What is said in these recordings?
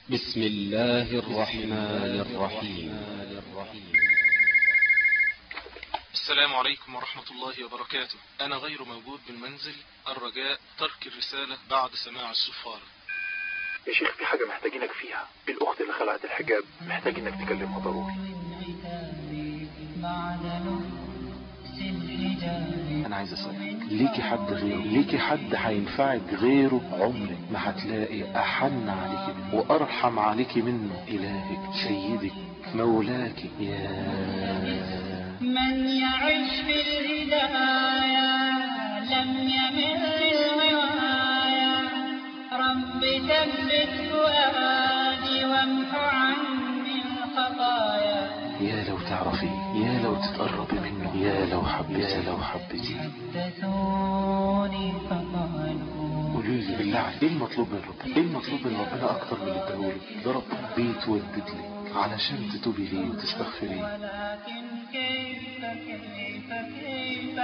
بسم الله الرحمن الرحيم السلام عليكم ورحمة الله وبركاته أنا غير موجود بالمنزل الرجاء ترك الرسالة بعد سماع الصفارة يا شيخ في حاجة محتاجينك فيها الأخت اللي خلعت الحجاب محتاج إنك تكلمها ضروري انا عايز اسالك ليكي حد غيره ليكي حد هينفعك غيره عمرك ما هتلاقي احن عليكي منه وارحم عليكي منه الهك سيدك مولاك يا من يعش في الهداية لم يمل للغواية رب ثبت فؤادي وامح عني الخطايا يا لو تعرفي يا لو تتقربي منه يا لو حبيتي يا لو حبيتي حدثوني فقالوا قولي لي بالله عليك ايه المطلوب من ربنا ايه المطلوب من ربنا اكتر من اللي اداهولك ده ربنا بيتودد لك علشان تتوبي ليه وتستغفريه ولكن كيف كيف كيف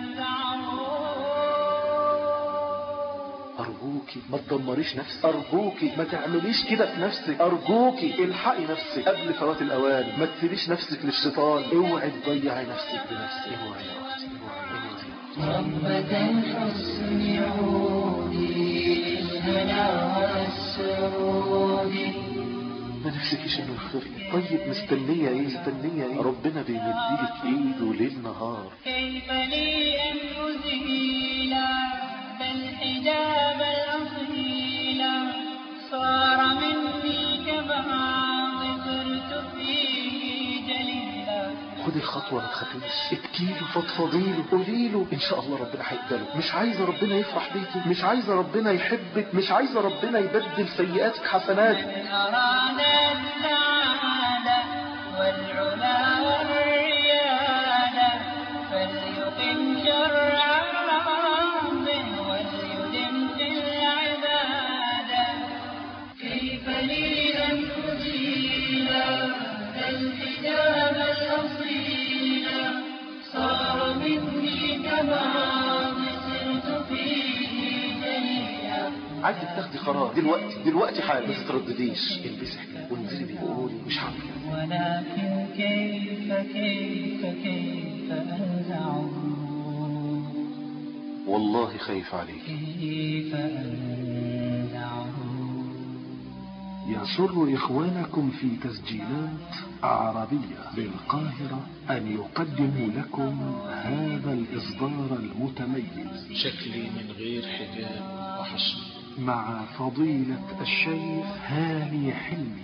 أنزعه أرجوكي ما تدمريش نفسك أرجوكي ما تعمليش كده في نفسك أرجوكي الحقي نفسك قبل فوات الأوان ما تسيبيش نفسك للشيطان اوعي تضيعي نفسك بنفسك اوعي يا أختي اوعي اوعي يا أختي ربة الحسن عودي للهنا والسرود ما نفسكيش انه يغفر لك طيب مستنية ايه مستنية ايه ربنا بيمديلك ايده ليل نهار كيف لي أن أزيل الحجاب الأصيل صار مني كبعض صرت فيه جليلا خدي الخطوة ما تخافيش ابكيله فضفضيله قوليله ان شاء الله ربنا هيقبله مش عايزة ربنا يفرح بيكي مش عايزة ربنا يحبك مش عايزة ربنا يبدل سيئاتك حسنات من أراد السعادة والعلا والريادة فليقم شرع ربه وليدم في العبادة كيف لي أن أزيل الحجاب الأصيل صار مني كبعض صرت فيه جليلا عايزك تاخدي قرار دلوقتي دلوقتي حالا ما تتردديش البسي حجاب وانزلي بيه وقولي مش هعمل كده ولكن كيف كيف كيف أنزعه والله خايف عليكي كيف أنزعه يسر إخوانكم في تسجيلات عربية بالقاهرة أن يقدموا لكم هذا الإصدار المتميز شكلي من غير حجاب وحشني مع فضيلة الشيخ هاني حلمي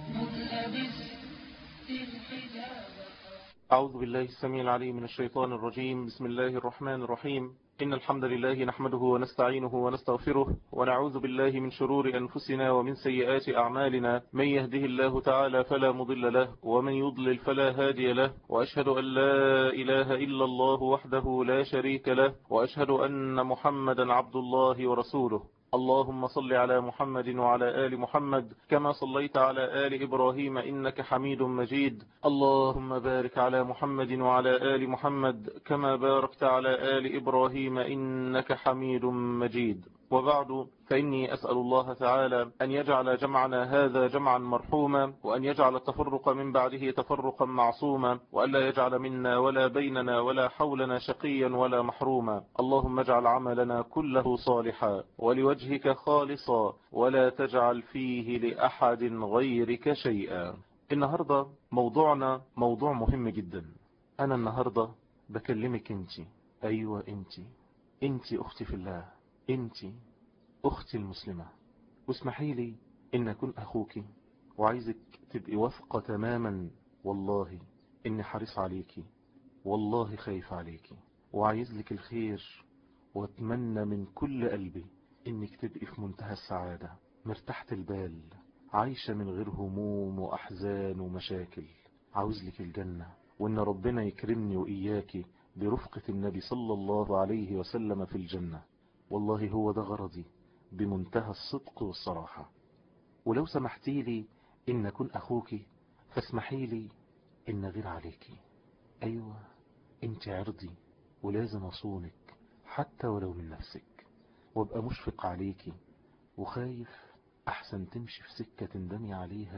أعوذ بالله السميع العليم من الشيطان الرجيم بسم الله الرحمن الرحيم إن الحمد لله نحمده ونستعينه ونستغفره ونعوذ بالله من شرور أنفسنا ومن سيئات أعمالنا من يهده الله تعالى فلا مضل له ومن يضلل فلا هادي له وأشهد أن لا إله إلا الله وحده لا شريك له وأشهد أن محمدا عبد الله ورسوله اللهم صل على محمد وعلى آل محمد كما صليت على آل إبراهيم إنك حميد مجيد اللهم بارك على محمد وعلى آل محمد كما باركت على آل إبراهيم إنك حميد مجيد وبعد فإني أسأل الله تعالى أن يجعل جمعنا هذا جمعا مرحوما وأن يجعل التفرق من بعده تفرقا معصوما وألا يجعل منا ولا بيننا ولا حولنا شقيا ولا محروما اللهم اجعل عملنا كله صالحا ولوجهك خالصا ولا تجعل فيه لأحد غيرك شيئا النهاردة موضوعنا موضوع مهم جدا أنا النهاردة بكلمك انت أيوة انت انت أختي في الله انت أختي المسلمة واسمحي لي إن أكون أخوك وعايزك تبقي واثقة تماما والله إني حريص عليكي والله خايف عليكي وعايز لك الخير واتمنى من كل قلبي إنك تبقي في منتهى السعادة مرتاحة البال عايشة من غير هموم وأحزان ومشاكل عاوز لك الجنة وإن ربنا يكرمني وإياكي برفقة النبي صلى الله عليه وسلم في الجنة والله هو ده غرضي بمنتهى الصدق والصراحة ولو سمحتي لي إن أكون أخوك فاسمحي لي إن غير عليك أيوة أنت عرضي ولازم أصونك حتى ولو من نفسك وابقى مشفق عليك وخايف أحسن تمشي في سكة تندمي عليها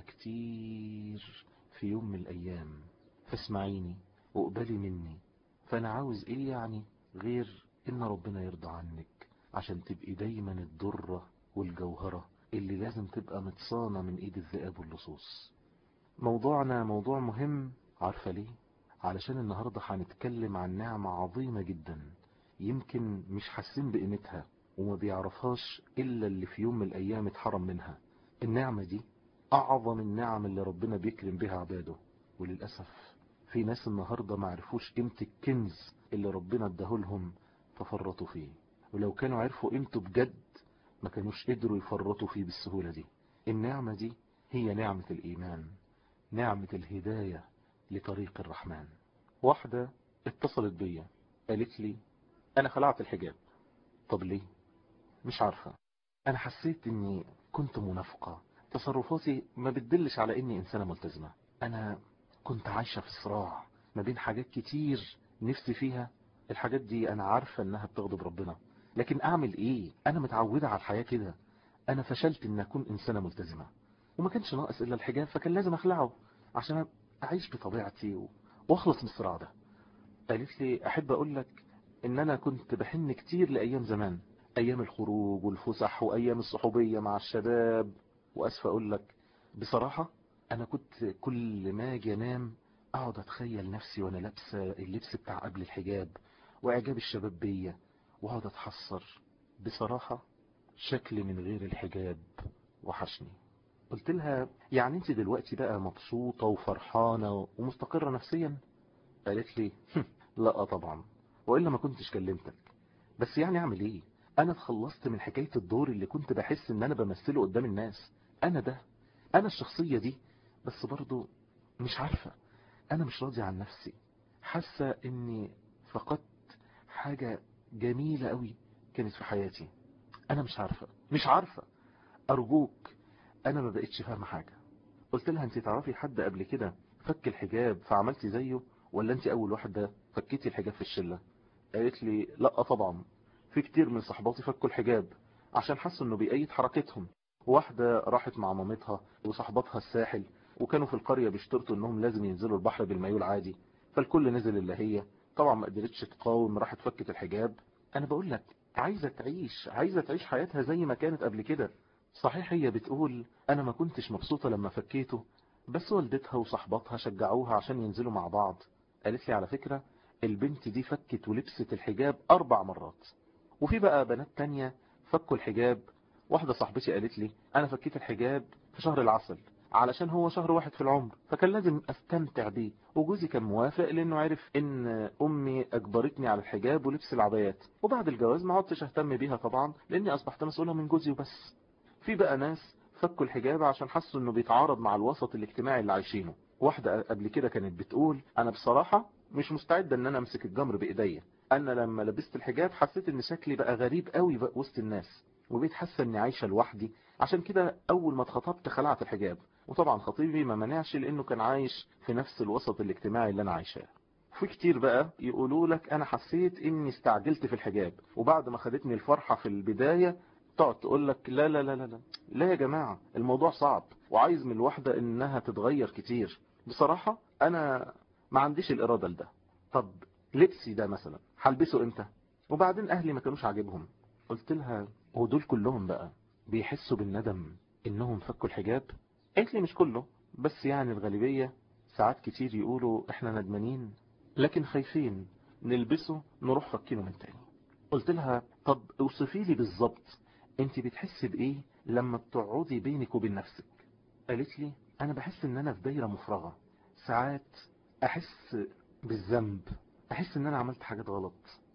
كتير في يوم من الأيام فاسمعيني واقبلي مني فأنا عاوز إيه يعني غير إن ربنا يرضى عنك عشان تبقي دايما الضرة والجوهرة اللي لازم تبقى متصانة من إيد الذئاب واللصوص موضوعنا موضوع مهم عارفة ليه؟ علشان النهاردة هنتكلم عن نعمة عظيمة جدا يمكن مش حاسين بقيمتها وما بيعرفهاش إلا اللي في يوم من الأيام اتحرم منها النعمة دي أعظم النعم اللي ربنا بيكرم بها عباده وللأسف في ناس النهاردة ما عرفوش قيمة الكنز اللي ربنا اداهولهم ففرطوا فيه ولو كانوا عرفوا قيمته بجد ما كانوش قدروا يفرطوا فيه بالسهولة دي النعمة دي هي نعمة الإيمان نعمة الهداية لطريق الرحمن واحدة اتصلت بيا قالت لي أنا خلعت الحجاب طب ليه مش عارفة أنا حسيت إني كنت منافقة تصرفاتي ما بتدلش على إني إنسانة ملتزمة أنا كنت عايشة في صراع ما بين حاجات كتير نفسي فيها الحاجات دي أنا عارفة إنها بتغضب ربنا لكن أعمل إيه أنا متعودة على الحياة كده أنا فشلت إن أكون إنسانة ملتزمة وما كانش ناقص إلا الحجاب فكان لازم أخلعه عشان أعيش بطبيعتي و... واخلص من الصراع ده قالت لي أحب أقول لك إن أنا كنت بحن كتير لأيام زمان أيام الخروج والفسح وأيام الصحوبية مع الشباب وأسفة أقول لك بصراحة أنا كنت كل ما أجي أنام أقعد أتخيل نفسي وأنا لابسة اللبس بتاع قبل الحجاب وإعجاب الشباب بيا وأقعد أتحسر بصراحة شكلي من غير الحجاب وحشني قلت لها يعني انت دلوقتي بقى مبسوطة وفرحانة ومستقرة نفسيا قالت لي لا طبعا وإلا ما كنتش كلمتك بس يعني اعمل ايه انا اتخلصت من حكاية الدور اللي كنت بحس ان انا بمثله قدام الناس انا ده انا الشخصية دي بس برضو مش عارفة انا مش راضي عن نفسي حاسة اني فقدت حاجة جميلة قوي كانت في حياتي انا مش عارفة مش عارفة ارجوك انا ما بقتش فاهمة حاجة قلت لها انت تعرفي حد قبل كده فك الحجاب فعملتي زيه ولا انت اول واحدة فكيتي الحجاب في الشلة قالت لي لا طبعا في كتير من صحباتي فكوا الحجاب عشان حسوا انه بيأيد حركتهم واحدة راحت مع مامتها وصحباتها الساحل وكانوا في القرية بيشترطوا انهم لازم ينزلوا البحر بالمايو العادي فالكل نزل الا هي طبعا ما قدرتش تقاوم راحت فكت الحجاب انا بقول لك عايزة تعيش عايزة تعيش حياتها زي ما كانت قبل كده صحيح هي بتقول انا ما كنتش مبسوطة لما فكيته بس والدتها وصحباتها شجعوها عشان ينزلوا مع بعض قالت لي على فكرة البنت دي فكت ولبست الحجاب اربع مرات وفي بقى بنات تانية فكوا الحجاب واحدة صاحبتي قالت لي انا فكيت الحجاب في شهر العسل علشان هو شهر واحد في العمر فكان لازم استمتع بيه وجوزي كان موافق لانه عرف ان امي اجبرتني على الحجاب ولبس العبايات وبعد الجواز ما عدتش اهتم بيها طبعا لاني اصبحت مسؤولة من جوزي وبس في بقى ناس فكوا الحجاب عشان حسوا انه بيتعارض مع الوسط الاجتماعي اللي عايشينه واحدة قبل كده كانت بتقول انا بصراحة مش مستعدة ان انا امسك الجمر بايديا انا لما لبست الحجاب حسيت ان شكلي بقى غريب قوي بقى وسط الناس وبقيت حاسه اني عايشه لوحدي عشان كده اول ما اتخطبت خلعت الحجاب وطبعا خطيبي ما منعش لانه كان عايش في نفس الوسط الاجتماعي اللي انا عايشاه في كتير بقى يقولوا لك انا حسيت اني استعجلت في الحجاب وبعد ما خدتني الفرحه في البدايه تقعد تقول لك لا لا لا لا لا لا يا جماعه الموضوع صعب وعايز من الواحده انها تتغير كتير بصراحه انا ما عنديش الاراده لده طب لبسي ده مثلا هلبسه امتى وبعدين اهلي ما كانوش عاجبهم قلت لها هو دول كلهم بقى بيحسوا بالندم انهم فكوا الحجاب قالت لي مش كله بس يعني الغالبية ساعات كتير يقولوا احنا ندمانين لكن خايفين نلبسه نروح فكينه من تاني قلت لها طب اوصفي لي بالظبط انت بتحسي بايه لما بتقعدي بينك وبين نفسك قالت لي انا بحس ان انا في دايرة مفرغة ساعات احس بالذنب احس ان انا عملت حاجات غلط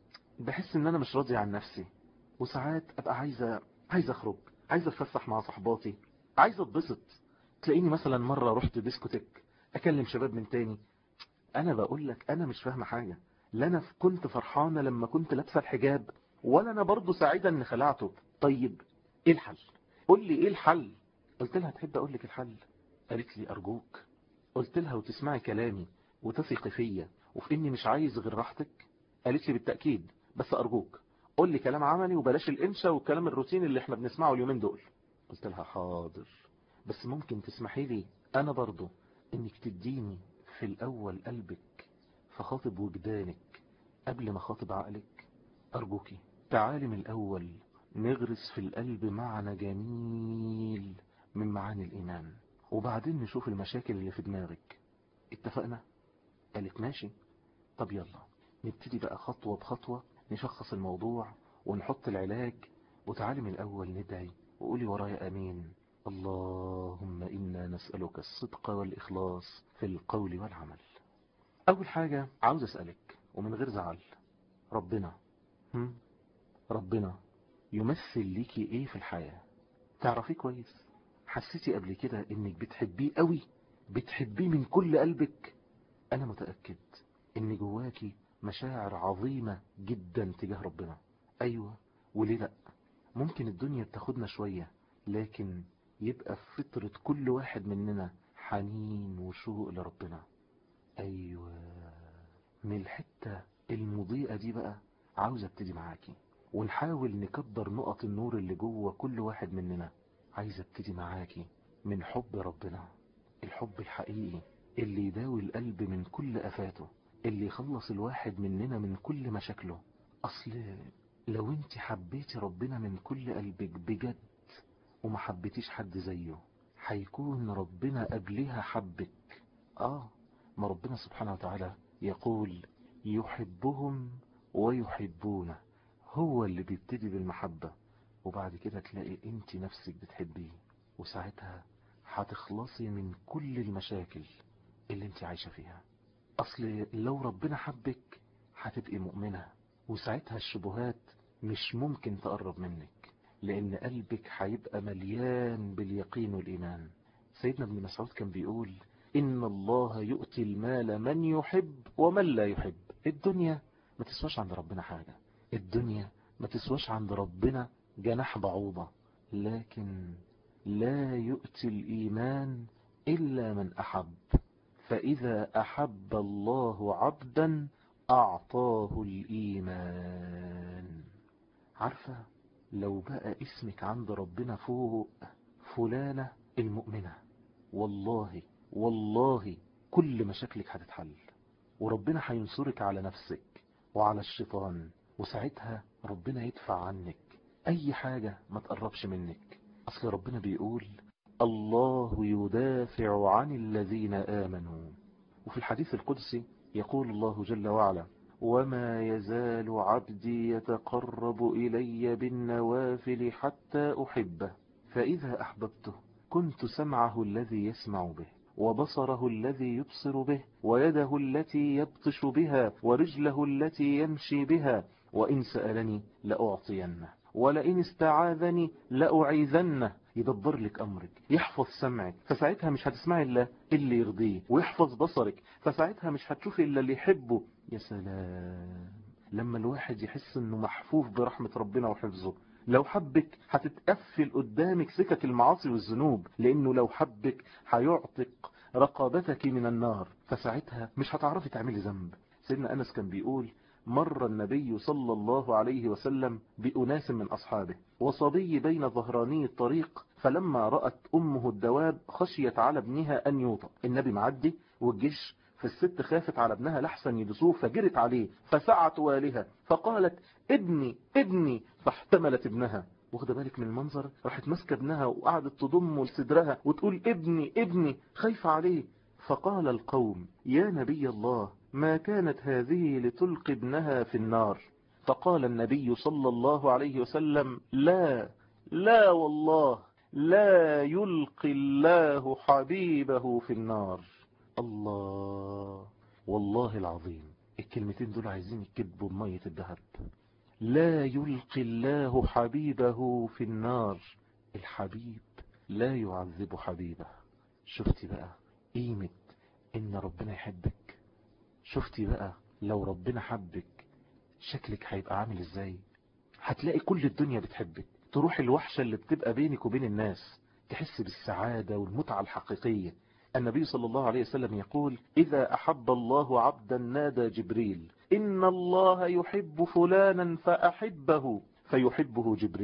بحس ان انا مش راضي عن نفسي وساعات ابقى عايزة عايزة اخرج عايزة اتفسح مع صحباتي عايزة اتبسط تلاقيني مثلا مرة رحت ديسكوتيك اكلم شباب من تاني انا بقول لك انا مش فاهمة حاجة لا انا كنت فرحانة لما كنت لابسة الحجاب ولا انا برضو سعيدة ان خلعته طيب ايه الحل قول لي ايه الحل قلت لها تحب اقول لك الحل قالت لي ارجوك قلت لها وتسمعي كلامي وتثقي فيا وفي اني مش عايز غير راحتك قالت لي بالتأكيد بس ارجوك قول لي كلام عملي وبلاش الانشا والكلام الروتيني اللي احنا بنسمعه اليومين دول قلت لها حاضر بس ممكن تسمحي لي انا برضو انك تديني في الاول قلبك فخاطب وجدانك قبل ما خاطب عقلك ارجوكي تعالي من الاول نغرس في القلب معنى جميل من معاني الايمان وبعدين نشوف المشاكل اللي في دماغك اتفقنا قالت ماشي طب يلا نبتدي بقى خطوة بخطوة نشخص الموضوع ونحط العلاج وتعالي من الأول ندعي وقولي ورايا أمين اللهم إنا نسألك الصدق والإخلاص في القول والعمل أول حاجة عاوز أسألك ومن غير زعل ربنا هم؟ ربنا يمثل ليكي إيه في الحياة تعرفيه كويس حسيتي قبل كده إنك بتحبيه قوي بتحبيه من كل قلبك أنا متأكد إن جواكي مشاعر عظيمة جدا تجاه ربنا أيوة وليه لأ ممكن الدنيا بتاخدنا شوية لكن يبقى في فطرة كل واحد مننا حنين وشوق لربنا أيوة من الحتة المضيئة دي بقى عاوز ابتدي معاكي ونحاول نكبر نقط النور اللي جوه كل واحد مننا عايز ابتدي معاكي من حب ربنا الحب الحقيقي اللي يداوي القلب من كل أفاته اللي يخلص الواحد مننا من كل مشاكله أصل لو انت حبيتي ربنا من كل قلبك بجد وما حبيتيش حد زيه هيكون ربنا قبلها حبك آه ما ربنا سبحانه وتعالى يقول يحبهم ويحبونه هو اللي بيبتدي بالمحبة وبعد كده تلاقي انت نفسك بتحبيه وساعتها هتخلصي من كل المشاكل اللي انت عايشة فيها اصل لو ربنا حبك هتبقي مؤمنة وساعتها الشبهات مش ممكن تقرب منك لان قلبك هيبقى مليان باليقين والايمان سيدنا ابن مسعود كان بيقول ان الله يؤتي المال من يحب ومن لا يحب الدنيا ما تسواش عند ربنا حاجة الدنيا ما تسواش عند ربنا جناح بعوضة لكن لا يؤتي الإيمان إلا من أحب فإذا أحب الله عبدا أعطاه الإيمان عارفة لو بقى اسمك عند ربنا فوق فلانة المؤمنة والله والله كل مشاكلك هتتحل وربنا هينصرك على نفسك وعلى الشيطان وساعتها ربنا يدفع عنك أي حاجة ما تقربش منك أصل ربنا بيقول الله يدافع عن الذين آمنوا وفي الحديث القدسي يقول الله جل وعلا وما يزال عبدي يتقرب إلي بالنوافل حتى أحبه فإذا أحببته كنت سمعه الذي يسمع به وبصره الذي يبصر به ويده التي يبطش بها ورجله التي يمشي بها وإن سألني لأعطينه ولئن استعاذني لأعيذنه يدبر لك أمرك يحفظ سمعك فساعتها مش هتسمعي إلا اللي يرضيه ويحفظ بصرك فساعتها مش هتشوفي إلا اللي يحبه يا سلام لما الواحد يحس انه محفوف برحمة ربنا وحفظه لو حبك هتتقفل قدامك سكك المعاصي والذنوب لانه لو حبك هيعتق رقابتك من النار فساعتها مش هتعرفي تعملي ذنب سيدنا انس كان بيقول مر النبي صلى الله عليه وسلم بأناس من أصحابه وصبي بين ظهراني الطريق فلما رأت أمه الدواب خشيت على ابنها أن يوطى النبي معدي والجيش فالست خافت على ابنها لحسن يدسوه فجرت عليه فسعت والها فقالت ابني ابني فاحتملت ابنها واخده بالك من المنظر راحت ماسكه ابنها وقعدت تضمه لصدرها وتقول ابني ابني خايفه عليه فقال القوم يا نبي الله ما كانت هذه لتلقي ابنها في النار فقال النبي صلى الله عليه وسلم لا لا والله لا يلقي الله حبيبه في النار الله والله العظيم الكلمتين دول عايزين يكبوا بمية الذهب لا يلقي الله حبيبه في النار الحبيب لا يعذب حبيبه شفتي بقى قيمة ان ربنا يحبك شفتي بقى لو ربنا حبك شكلك هيبقى عامل ازاي هتلاقي كل الدنيا بتحبك تروح الوحشة اللي بتبقى بينك وبين الناس تحس بالسعادة والمتعة الحقيقية النبي صلى الله عليه وسلم يقول إذا أحب الله عبدا نادى جبريل إن الله يحب فلانا فأحبه فيحبه جبريل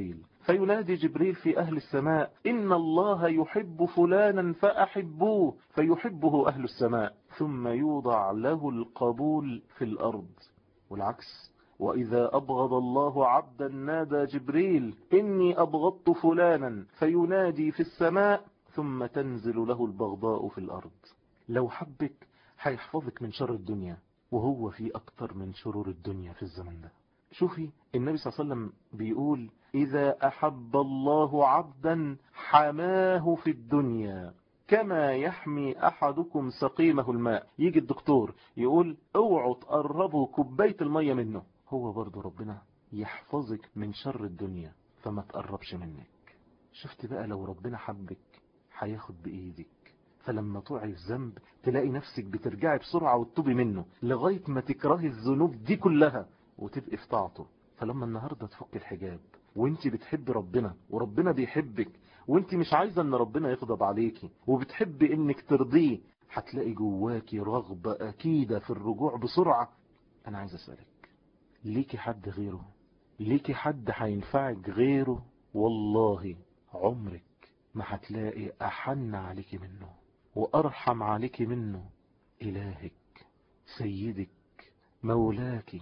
فينادي جبريل في أهل السماء إن الله يحب فلانا فأحبوه فيحبه أهل السماء ثم يوضع له القبول في الأرض والعكس وإذا أبغض الله عبدا نادى جبريل إني أبغضت فلانا فينادي في السماء ثم تنزل له البغضاء في الأرض لو حبك هيحفظك من شر الدنيا وهو في أكتر من شرور الدنيا في الزمن ده شوفي النبي صلى الله عليه وسلم بيقول إذا أحب الله عبدا حماه في الدنيا كما يحمي أحدكم سقيمه الماء يجي الدكتور يقول اوعوا تقربوا كوباية المية منه هو برضو ربنا يحفظك من شر الدنيا فما تقربش منك شفت بقى لو ربنا حبك هياخد بإيدك فلما تقعي في ذنب تلاقي نفسك بترجعي بسرعة وتتوبي منه لغاية ما تكرهي الذنوب دي كلها وتبقي في طاعته فلما النهاردة تفك الحجاب وانت بتحب ربنا وربنا بيحبك وانت مش عايزة ان ربنا يغضب عليكي وبتحبي انك ترضيه هتلاقي جواكي رغبة اكيدة في الرجوع بسرعة انا عايز اسألك ليكي حد غيره ليكي حد هينفعك غيره والله عمرك ما هتلاقي احن عليكي منه وارحم عليكي منه الهك سيدك مولاك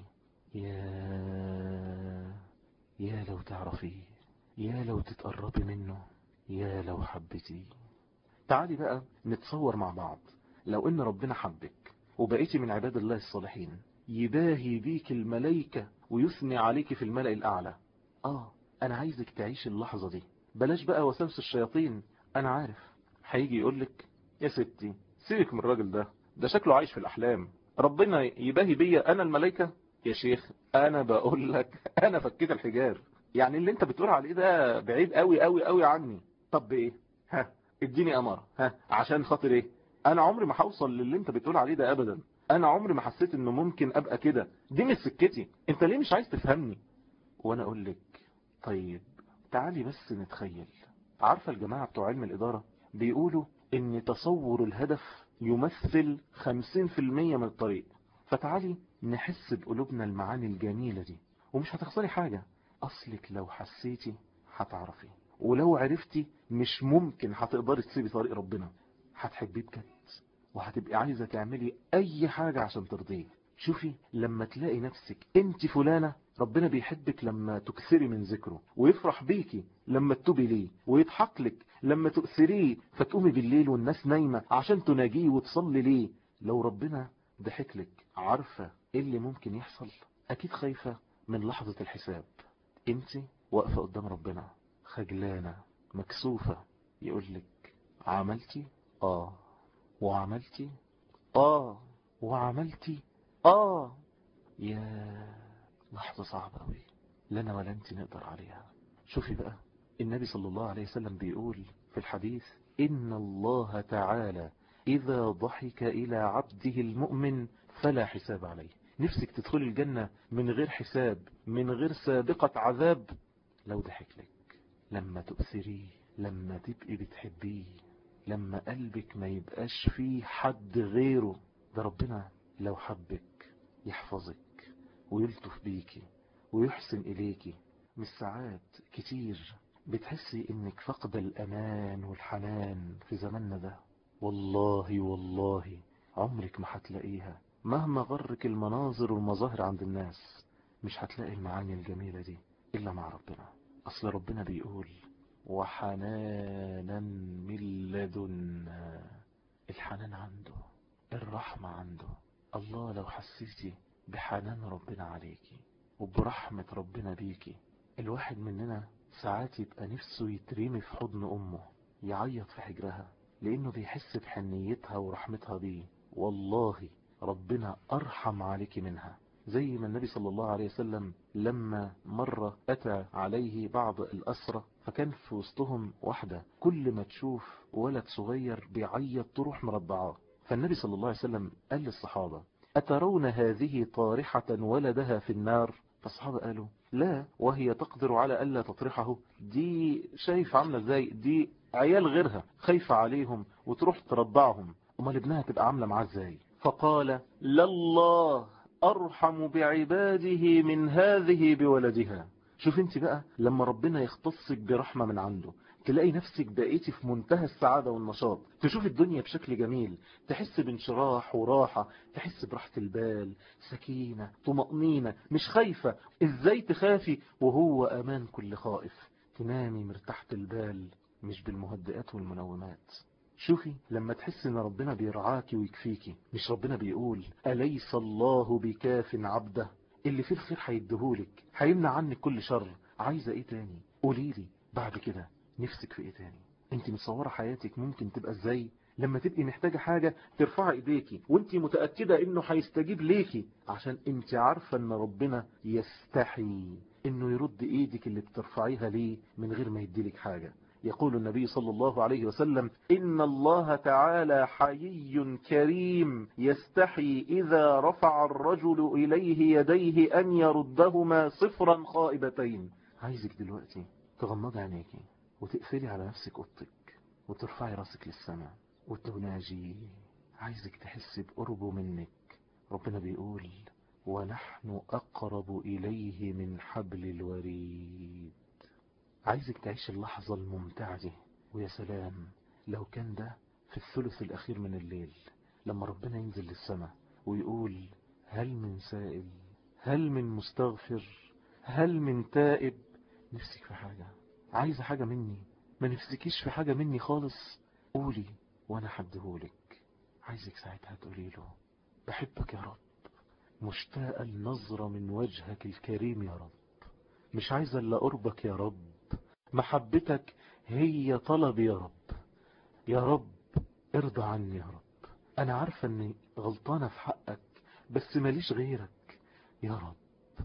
يا يا لو تعرفيه يا لو تتقربي منه يا لو حبتيه تعالي بقى نتصور مع بعض لو ان ربنا حبك وبقيتي من عباد الله الصالحين يباهي بيك الملائكة ويثني عليك في الملأ الأعلى آه أنا عايزك تعيش اللحظة دي بلاش بقى وسوس الشياطين أنا عارف هيجي يقولك يا ستي سيبك من الراجل ده ده شكله عايش في الأحلام ربنا يباهي بيا أنا الملائكة يا شيخ أنا بقول لك أنا فكيت الحجاب يعني اللي انت بتقول عليه ده بعيد قوي قوي قوي عني طب ايه ها اديني امارة ها عشان خاطر ايه انا عمري ما هوصل للي انت بتقول عليه ده ابدا انا عمري ما حسيت انه ممكن ابقى كده دي مش سكتي انت ليه مش عايز تفهمني وانا اقول لك طيب تعالي بس نتخيل عارفة الجماعة بتوع علم الادارة بيقولوا ان تصور الهدف يمثل 50% من الطريق فتعالي نحس بقلوبنا المعاني الجميلة دي ومش هتخسري حاجة اصلك لو حسيتي هتعرفي ولو عرفتي مش ممكن هتقدري تسيبي طريق ربنا هتحبيه بجد وهتبقي عايزة تعملي اي حاجة عشان ترضيه شوفي لما تلاقي نفسك انت فلانة ربنا بيحبك لما تكثري من ذكره ويفرح بيكي لما تتوبي ليه ويضحك لك لما تؤثريه فتقومي بالليل والناس نايمة عشان تناجيه وتصلي ليه لو ربنا ضحك لك عارفة ايه اللي ممكن يحصل اكيد خايفة من لحظة الحساب انت واقفة قدام ربنا خجلانة مكسوفة يقول لك عملتي اه وعملتي اه وعملتي اه يا لحظة صعبة قوي لنا ولا انت نقدر عليها شوفي بقى النبي صلى الله عليه وسلم بيقول في الحديث إن الله تعالى إذا ضحك إلى عبده المؤمن فلا حساب عليه نفسك تدخلي الجنة من غير حساب من غير سابقة عذاب لو ضحك لك لما تؤثريه لما تبقي بتحبيه لما قلبك ما يبقاش فيه حد غيره ده ربنا لو حبك يحفظك ويلطف بيكي ويحسن إليكي مش ساعات كتير بتحسي انك فقد الامان والحنان في زماننا ده والله والله عمرك ما هتلاقيها مهما غرك المناظر والمظاهر عند الناس مش هتلاقي المعاني الجميلة دي إلا مع ربنا أصل ربنا بيقول وحنانا من لدنا الحنان عنده الرحمة عنده الله لو حسيتي بحنان ربنا عليكي وبرحمة ربنا بيكي الواحد مننا ساعات يبقى نفسه يترمي في حضن أمه يعيط في حجرها لأنه بيحس بحنيتها ورحمتها بيه والله ربنا أرحم عليك منها زي ما النبي صلى الله عليه وسلم لما مرة أتى عليه بعض الأسرة فكان في وسطهم واحدة كل ما تشوف ولد صغير بيعيط تروح مرضعاه فالنبي صلى الله عليه وسلم قال للصحابة أترون هذه طارحة ولدها في النار فالصحابة قالوا لا وهي تقدر على ألا تطرحه دي شايف عاملة ازاي دي عيال غيرها خايفة عليهم وتروح ترضعهم امال ابنها تبقى عاملة معاه ازاي فقال لله أرحم بعباده من هذه بولدها شوف انت بقى لما ربنا يختصك برحمة من عنده تلاقي نفسك بقيتي في منتهى السعادة والنشاط تشوف الدنيا بشكل جميل تحس بانشراح وراحة تحس براحة البال سكينة طمأنينة مش خايفة ازاي تخافي وهو امان كل خائف تنامي مرتاحة البال مش بالمهدئات والمنومات شوفي لما تحس ان ربنا بيرعاكي ويكفيكي مش ربنا بيقول أليس الله بكاف عبده اللي فيه الخير هيديهولك هيمنع عنك كل شر عايزة ايه تاني قوليلي بعد كده نفسك في ايه تاني انت متصورة حياتك ممكن تبقى ازاي لما تبقي محتاجة حاجة ترفع ايديكي وانت متأكدة انه هيستجيب ليكي عشان انت عارفة ان ربنا يستحي انه يرد ايدك اللي بترفعيها ليه من غير ما يديلك حاجة يقول النبي صلى الله عليه وسلم إن الله تعالى حيي كريم يستحي إذا رفع الرجل إليه يديه أن يردهما صفرا خائبتين عايزك دلوقتي تغمض عينيكي وتقفلي على نفسك أوضتك وترفعي راسك للسماء وتناجي عايزك تحس بقربه منك ربنا بيقول ونحن أقرب إليه من حبل الوريد عايزك تعيش اللحظة الممتعة دي ويا سلام لو كان ده في الثلث الأخير من الليل لما ربنا ينزل للسماء ويقول هل من سائل هل من مستغفر هل من تائب نفسك في حاجة عايزة حاجة مني ما نفسكيش في حاجة مني خالص قولي وانا حدهولك عايزك ساعتها تقولي له بحبك يا رب مشتاقة النظرة من وجهك الكريم يا رب مش عايزة الا قربك يا رب محبتك هي طلبي يا رب يا رب ارضى عني يا رب انا عارفة اني غلطانة في حقك بس ماليش غيرك يا رب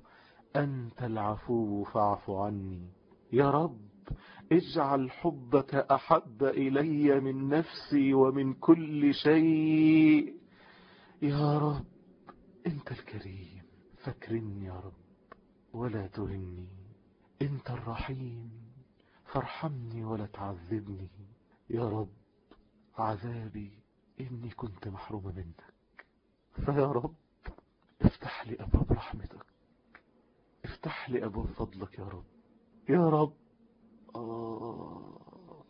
انت العفو فاعف عني يا رب اجعل حبك احب الي من نفسي ومن كل شيء يا رب انت الكريم فاكرني يا رب ولا تهني انت الرحيم فارحمني ولا تعذبني يا رب عذابي إني كنت محرومة منك فيا رب افتح لي أبواب رحمتك افتح لي أبواب فضلك يا رب يا رب آه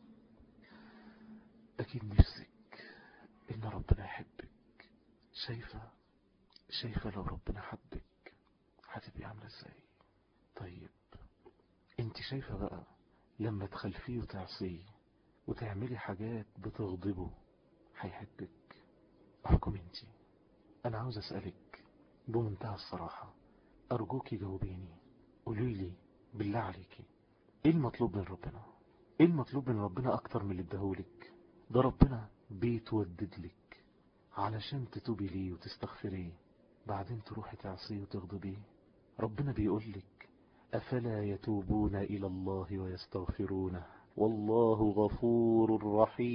أكيد نفسك إن ربنا يحبك شايفة شايفة لو ربنا حبك هتبقي عاملة ازاي طيب انت شايفة بقى لما تخلفيه وتعصيه وتعملي حاجات بتغضبه هيحبك احكم انت انا عاوز اسألك بمنتهى الصراحة ارجوكي جاوبيني قولي لي بالله عليكي ايه المطلوب من ربنا ايه المطلوب من ربنا اكتر من اللي اداهولك ده ربنا بيتودد لك علشان تتوبي ليه وتستغفريه بعدين تروحي تعصيه وتغضبيه ربنا بيقولك أفلا يتوبون إلى الله ويستغفرونه والله غفور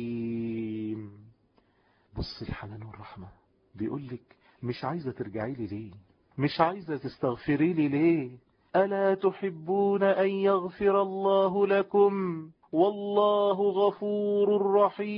رحيم بص الحنان والرحمة بيقولك مش عايزة ترجعي لي ليه مش عايزة تستغفري لي ليه ألا تحبون أن يغفر الله لكم والله غفور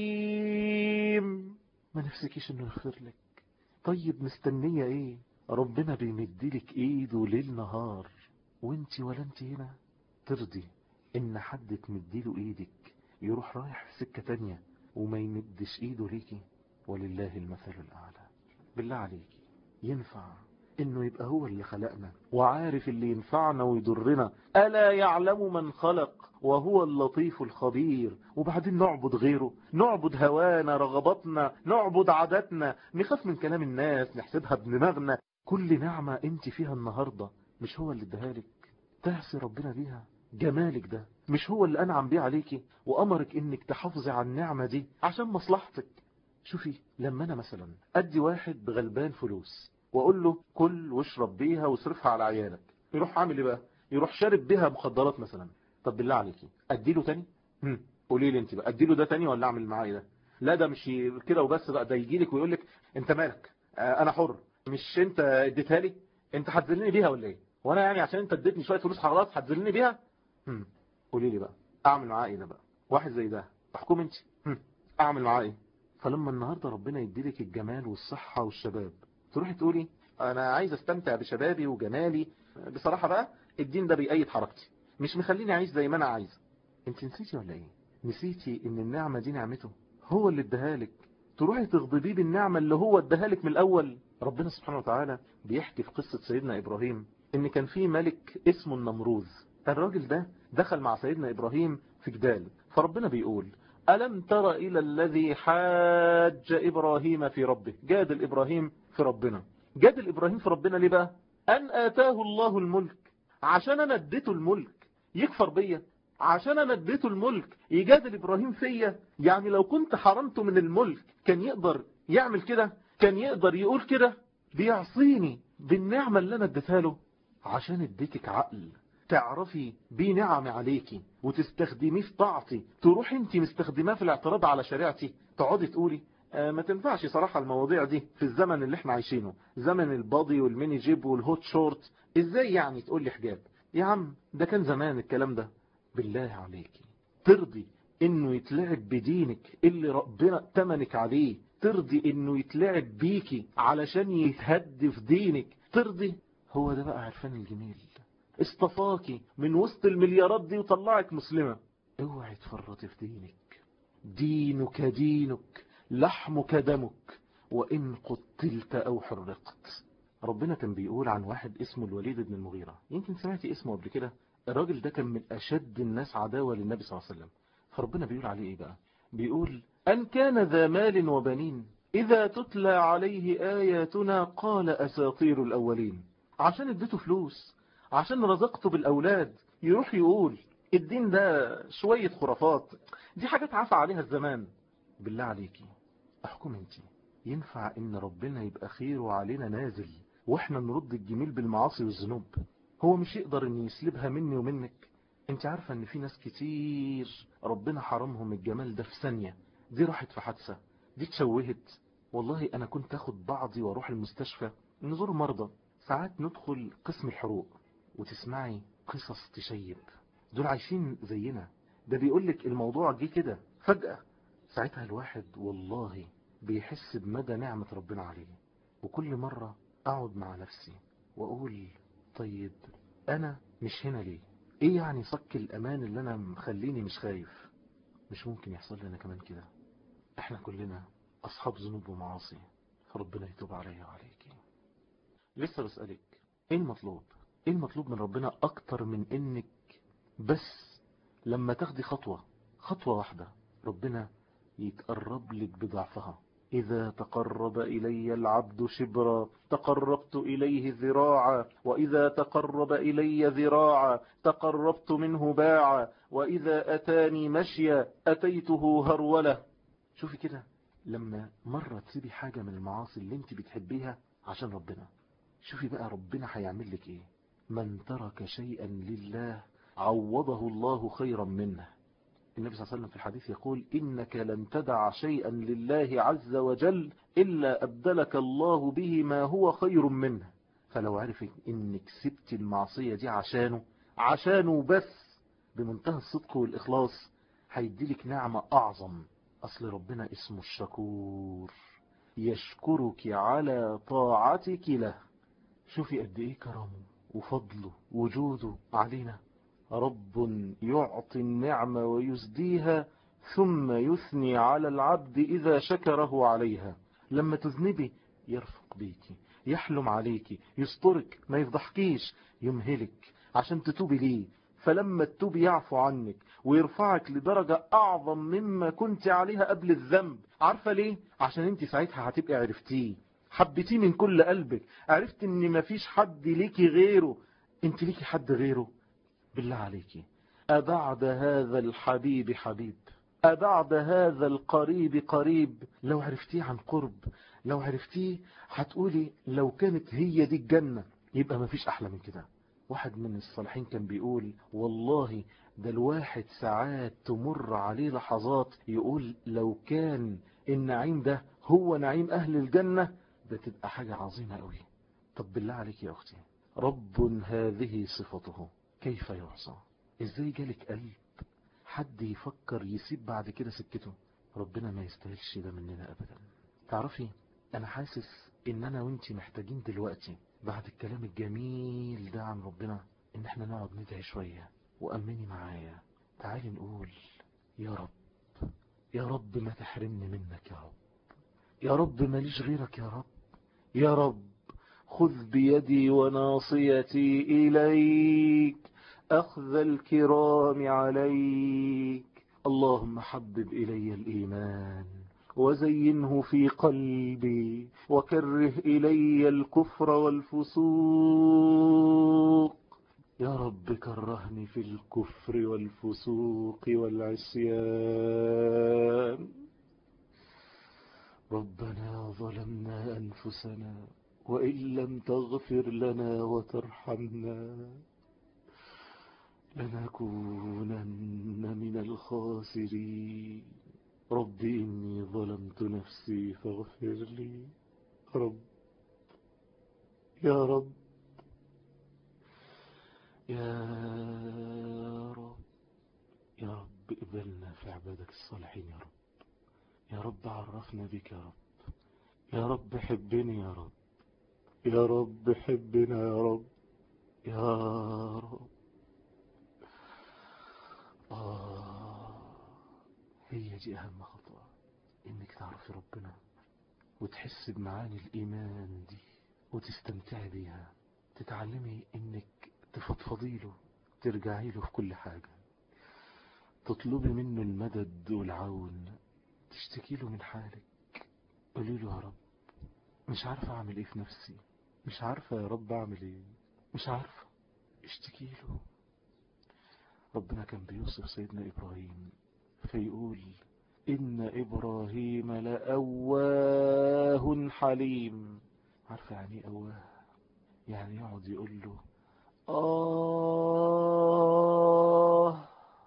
رحيم ما نفسكيش انه يغفر لك طيب مستنية ايه ربنا بيمدلك ايده ليل نهار وانت ولا انت هنا ترضي ان حد تمديله ايدك يروح رايح في سكة تانية وما يمدش ايده ليكي ولله المثل الاعلى بالله عليكي ينفع انه يبقى هو اللي خلقنا وعارف اللي ينفعنا ويضرنا الا يعلم من خلق وهو اللطيف الخبير وبعدين نعبد غيره نعبد هوانا رغباتنا نعبد عاداتنا نخاف من كلام الناس نحسبها بدماغنا كل نعمة انت فيها النهاردة مش هو اللي اداها لك تعصي ربنا بيها جمالك ده مش هو اللي انعم بيه عليكي وامرك انك تحافظي على النعمة دي عشان مصلحتك شوفي لما انا مثلا ادي واحد بغلبان فلوس واقول له كل واشرب بيها واصرفها على عيالك يروح عامل ايه بقى يروح شارب بيها مخدرات مثلا طب بالله عليكي ادي له تاني هم قولي لي انت بقى ادي له ده تاني ولا اعمل معاه ايه ده لا ده مش كده وبس بقى ده يجي لك ويقول لك انت مالك آه انا حر مش انت اديتها لي انت هتذلني بيها ولا ايه وانا يعني عشان انت اديتني شويه فلوس خلاص هتذلني بيها هم قولي لي بقى اعمل معاه ايه ده بقى واحد زي ده احكم انت هم اعمل معاه ايه فلما النهارده ربنا يديلك الجمال والصحه والشباب تروحي تقولي انا عايز استمتع بشبابي وجمالي بصراحة بقى الدين ده بيأيد حركتي مش مخليني اعيش زي ما انا عايز انت نسيتي ولا ايه نسيتي ان النعمة دي نعمته هو اللي اداها لك تروحي تغضبيه بالنعمة اللي هو اداها لك من الاول ربنا سبحانه وتعالى بيحكي في قصة سيدنا ابراهيم ان كان في ملك اسمه النمروذ الراجل ده دخل مع سيدنا ابراهيم في جدال فربنا بيقول ألم تر إلى الذي حاج إبراهيم في ربه جادل إبراهيم في ربنا جادل إبراهيم في ربنا ليه بقى أن آتاه الله الملك عشان أنا اديته الملك يكفر بيا عشان أنا اديته الملك يجادل إبراهيم فيا يعني لو كنت حرمته من الملك كان يقدر يعمل كده كان يقدر يقول كده بيعصيني بالنعمة اللي أنا اديتها له عشان اديتك عقل تعرفي بيه نعم عليكي وتستخدميه في طاعتي تروح انت مستخدماه في الاعتراض على شريعتي تقعدي تقولي آه ما تنفعش صراحة المواضيع دي في الزمن اللي احنا عايشينه زمن البادي والميني جيب والهوت شورت ازاي يعني تقولي حجاب يا عم ده كان زمان الكلام ده بالله عليكي ترضي انه يتلعب بدينك اللي ربنا تمنك عليه ترضي انه يتلعب بيكي علشان يتهد في دينك ترضي هو ده بقى عرفان الجميل اصطفاكي من وسط المليارات دي وطلعك مسلمة اوعي تفرطي في دينك دينك دينك لحمك دمك وإن قتلت أو حرقت ربنا كان بيقول عن واحد اسمه الوليد بن المغيرة يمكن سمعتي اسمه قبل كده الراجل ده كان من أشد الناس عداوة للنبي صلى الله عليه وسلم فربنا بيقول عليه إيه بقى بيقول أن كان ذا مال وبنين إذا تتلى عليه آياتنا قال أساطير الأولين عشان اديته فلوس عشان رزقته بالأولاد يروح يقول الدين ده شوية خرافات دي حاجات عفى عليها الزمان بالله عليكي احكم انت ينفع ان ربنا يبقى خيره علينا نازل واحنا نرد الجميل بالمعاصي والذنوب هو مش يقدر ان يسلبها مني ومنك انت عارفة ان في ناس كتير ربنا حرمهم الجمال ده في ثانية دي راحت في حادثة دي اتشوهت والله انا كنت اخد بعضي واروح المستشفى نزور مرضى ساعات ندخل قسم الحروق وتسمعي قصص تشيب دول عايشين زينا ده بيقولك الموضوع جه كده فجأة ساعتها الواحد والله بيحس بمدى نعمة ربنا عليه وكل مرة أقعد مع نفسي وأقول طيب أنا مش هنا ليه إيه يعني صك الأمان اللي أنا مخليني مش خايف مش ممكن يحصل لنا كمان كده إحنا كلنا أصحاب ذنوب ومعاصي فربنا يتوب عليا وعليك لسه بسألك إيه المطلوب إيه المطلوب من ربنا أكتر من إنك بس لما تاخدي خطوة خطوة واحدة ربنا يتقرب لك بضعفها إذا تقرب إلي العبد شبرا تقربت إليه ذراعا وإذا تقرب إلي ذراعا تقربت منه باعا وإذا أتاني مشيا أتيته هرولة شوفي كده لما مرة تسيبي حاجة من المعاصي اللي انت بتحبيها عشان ربنا شوفي بقى ربنا هيعمل لك ايه من ترك شيئا لله عوضه الله خيرا منه النبي صلى الله عليه وسلم في الحديث يقول إنك لن تدع شيئا لله عز وجل إلا أبدلك الله به ما هو خير منه فلو عرف إنك سبت المعصية دي عشانه عشانه بس بمنتهى الصدق والإخلاص هيديلك نعمة أعظم أصل ربنا اسمه الشكور يشكرك على طاعتك له شوفي قد إيه كرمه وفضله وجوده علينا رب يعطي النعمة ويزديها ثم يثني على العبد إذا شكره عليها لما تذنبي يرفق بيكي يحلم عليكي يسترك ما يفضحكيش يمهلك عشان تتوبي ليه فلما تتوبي يعفو عنك ويرفعك لدرجة أعظم مما كنت عليها قبل الذنب عارفة ليه؟ عشان انت ساعتها هتبقى عرفتيه حبيتيه من كل قلبك عرفت ان مفيش حد ليكي غيره انت ليكي حد غيره بالله عليك أبعد هذا الحبيب حبيب أبعد هذا القريب قريب لو عرفتيه عن قرب لو عرفتيه هتقولي لو كانت هي دي الجنة يبقى مفيش أحلى من كده واحد من الصالحين كان بيقول والله ده الواحد ساعات تمر عليه لحظات يقول لو كان النعيم ده هو نعيم أهل الجنة ده تبقى حاجة عظيمة قوي طب بالله عليك يا أختي رب هذه صفته كيف يعصى ازاي جالك قلب حد يفكر يسيب بعد كده سكته ربنا ما يستاهلش ده مننا ابدا تعرفي انا حاسس ان انا وانتي محتاجين دلوقتي بعد الكلام الجميل ده عن ربنا ان احنا نقعد ندعي شوية وأمني معايا تعالي نقول يا رب يا رب ما تحرمني منك يا رب يا رب ماليش غيرك يا رب يا رب خذ بيدي وناصيتي إليك أخذ الكرام عليك اللهم حبب إلي الإيمان وزينه في قلبي وكره إلي الكفر والفسوق يا رب كرهني في الكفر والفسوق والعصيان ربنا ظلمنا أنفسنا وإن لم تغفر لنا وترحمنا لنكونن من الخاسرين رب إني ظلمت نفسي فاغفر لي رب يا رب يا رب يا رب اقبلنا في عبادك الصالحين يا رب يا رب عرفنا بك يا رب يا رب حبني يا رب يا رب حبنا يا رب يا رب آه هي دي أهم خطوة إنك تعرفي ربنا وتحس بمعاني الإيمان دي وتستمتعي بيها تتعلمي إنك تفضفضي له ترجعي له في كل حاجة تطلبي منه المدد والعون تشتكي له من حالك قولي له يا رب مش عارفة أعمل إيه في نفسي مش عارفة يا رب أعمل إيه مش عارفة اشتكي له ربنا كان بيوصف سيدنا إبراهيم فيقول إن إبراهيم لأواه حليم عارفة يعني إيه أواه يعني يقعد يقول له آه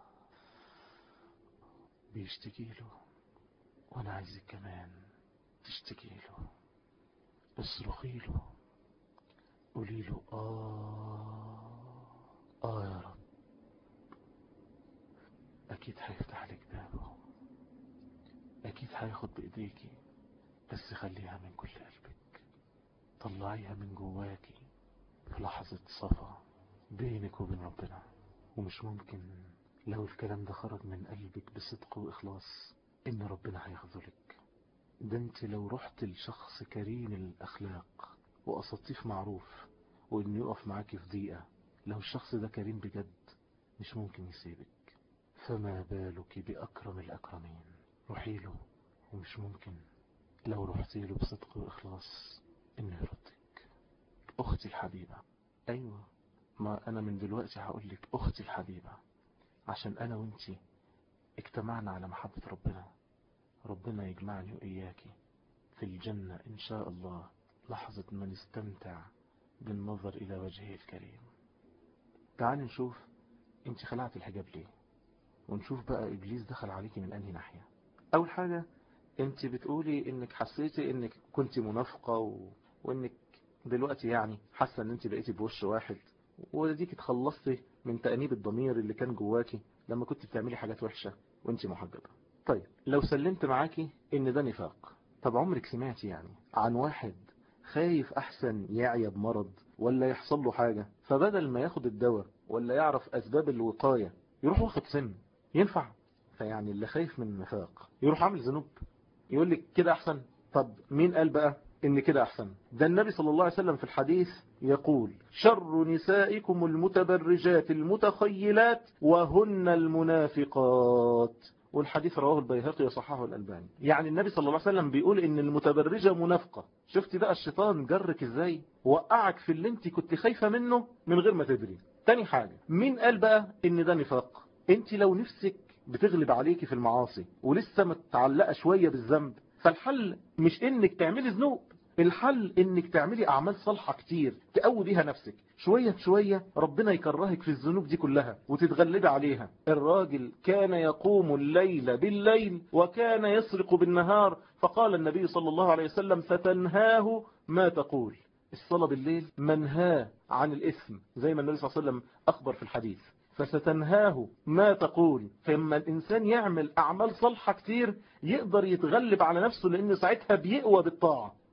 بيشتكي له وأنا عايزك كمان تشتكي له اصرخي له قولي له آه آه يا رب أكيد هيفتح لك بابه أكيد هياخد بإيديكي بس خليها من كل قلبك طلعيها من جواكي في لحظة صفا بينك وبين ربنا ومش ممكن لو الكلام ده خرج من قلبك بصدق وإخلاص إن ربنا هيخذلك ده انت لو رحت لشخص كريم الأخلاق وقصدتيه في معروف وإنه يقف معاكي في ضيقة لو الشخص ده كريم بجد مش ممكن يسيبك فما بالك بأكرم الأكرمين روحي له ومش ممكن لو رحتي له بصدق وإخلاص إنه يردك أختي الحبيبة أيوة ما أنا من دلوقتي هقولك أختي الحبيبة عشان أنا وإنتي اجتمعنا على محبة ربنا ربنا يجمعني وإياكي في الجنة إن شاء الله لحظة ما نستمتع بالنظر إلى وجهه الكريم تعالي نشوف انت خلعت الحجاب ليه ونشوف بقى إبليس دخل عليكي من أنهي ناحية أول حاجة انت بتقولي انك حسيتي انك كنت منافقة و... وانك دلوقتي يعني حاسة ان انت بقيتي بوش واحد وديك اتخلصتي من تأنيب الضمير اللي كان جواكي لما كنت بتعملي حاجات وحشة وانت محجبة طيب لو سلمت معاكي ان ده نفاق طب عمرك سمعتي يعني عن واحد خايف احسن يعيا بمرض ولا يحصل له حاجة فبدل ما ياخد الدواء ولا يعرف اسباب الوقاية يروح واخد سم ينفع فيعني اللي خايف من النفاق يروح عامل ذنوب يقول لك كده احسن طب مين قال بقى ان كده احسن ده النبي صلى الله عليه وسلم في الحديث يقول شر نسائكم المتبرجات المتخيلات وهن المنافقات والحديث رواه البيهقي وصححه الألباني يعني النبي صلى الله عليه وسلم بيقول ان المتبرجة منافقة شفت بقى الشيطان جرك ازاي وقعك في اللي انت كنت خايفة منه من غير ما تدري تاني حاجة مين قال بقى ان ده نفاق انت لو نفسك بتغلب عليكي في المعاصي ولسه متعلقة شوية بالذنب فالحل مش انك تعملي ذنوب الحل انك تعملي اعمال صالحة كتير تقوي بيها نفسك شوية بشوية ربنا يكرهك في الذنوب دي كلها وتتغلبي عليها الراجل كان يقوم الليل بالليل وكان يسرق بالنهار فقال النبي صلى الله عليه وسلم فتنهاه ما تقول الصلاة بالليل منهاه عن الإثم زي ما النبي صلى الله عليه وسلم أخبر في الحديث فستنهاه ما تقول فلما الإنسان يعمل أعمال صالحة كتير يقدر يتغلب على نفسه لأن ساعتها بيقوى بالطاعة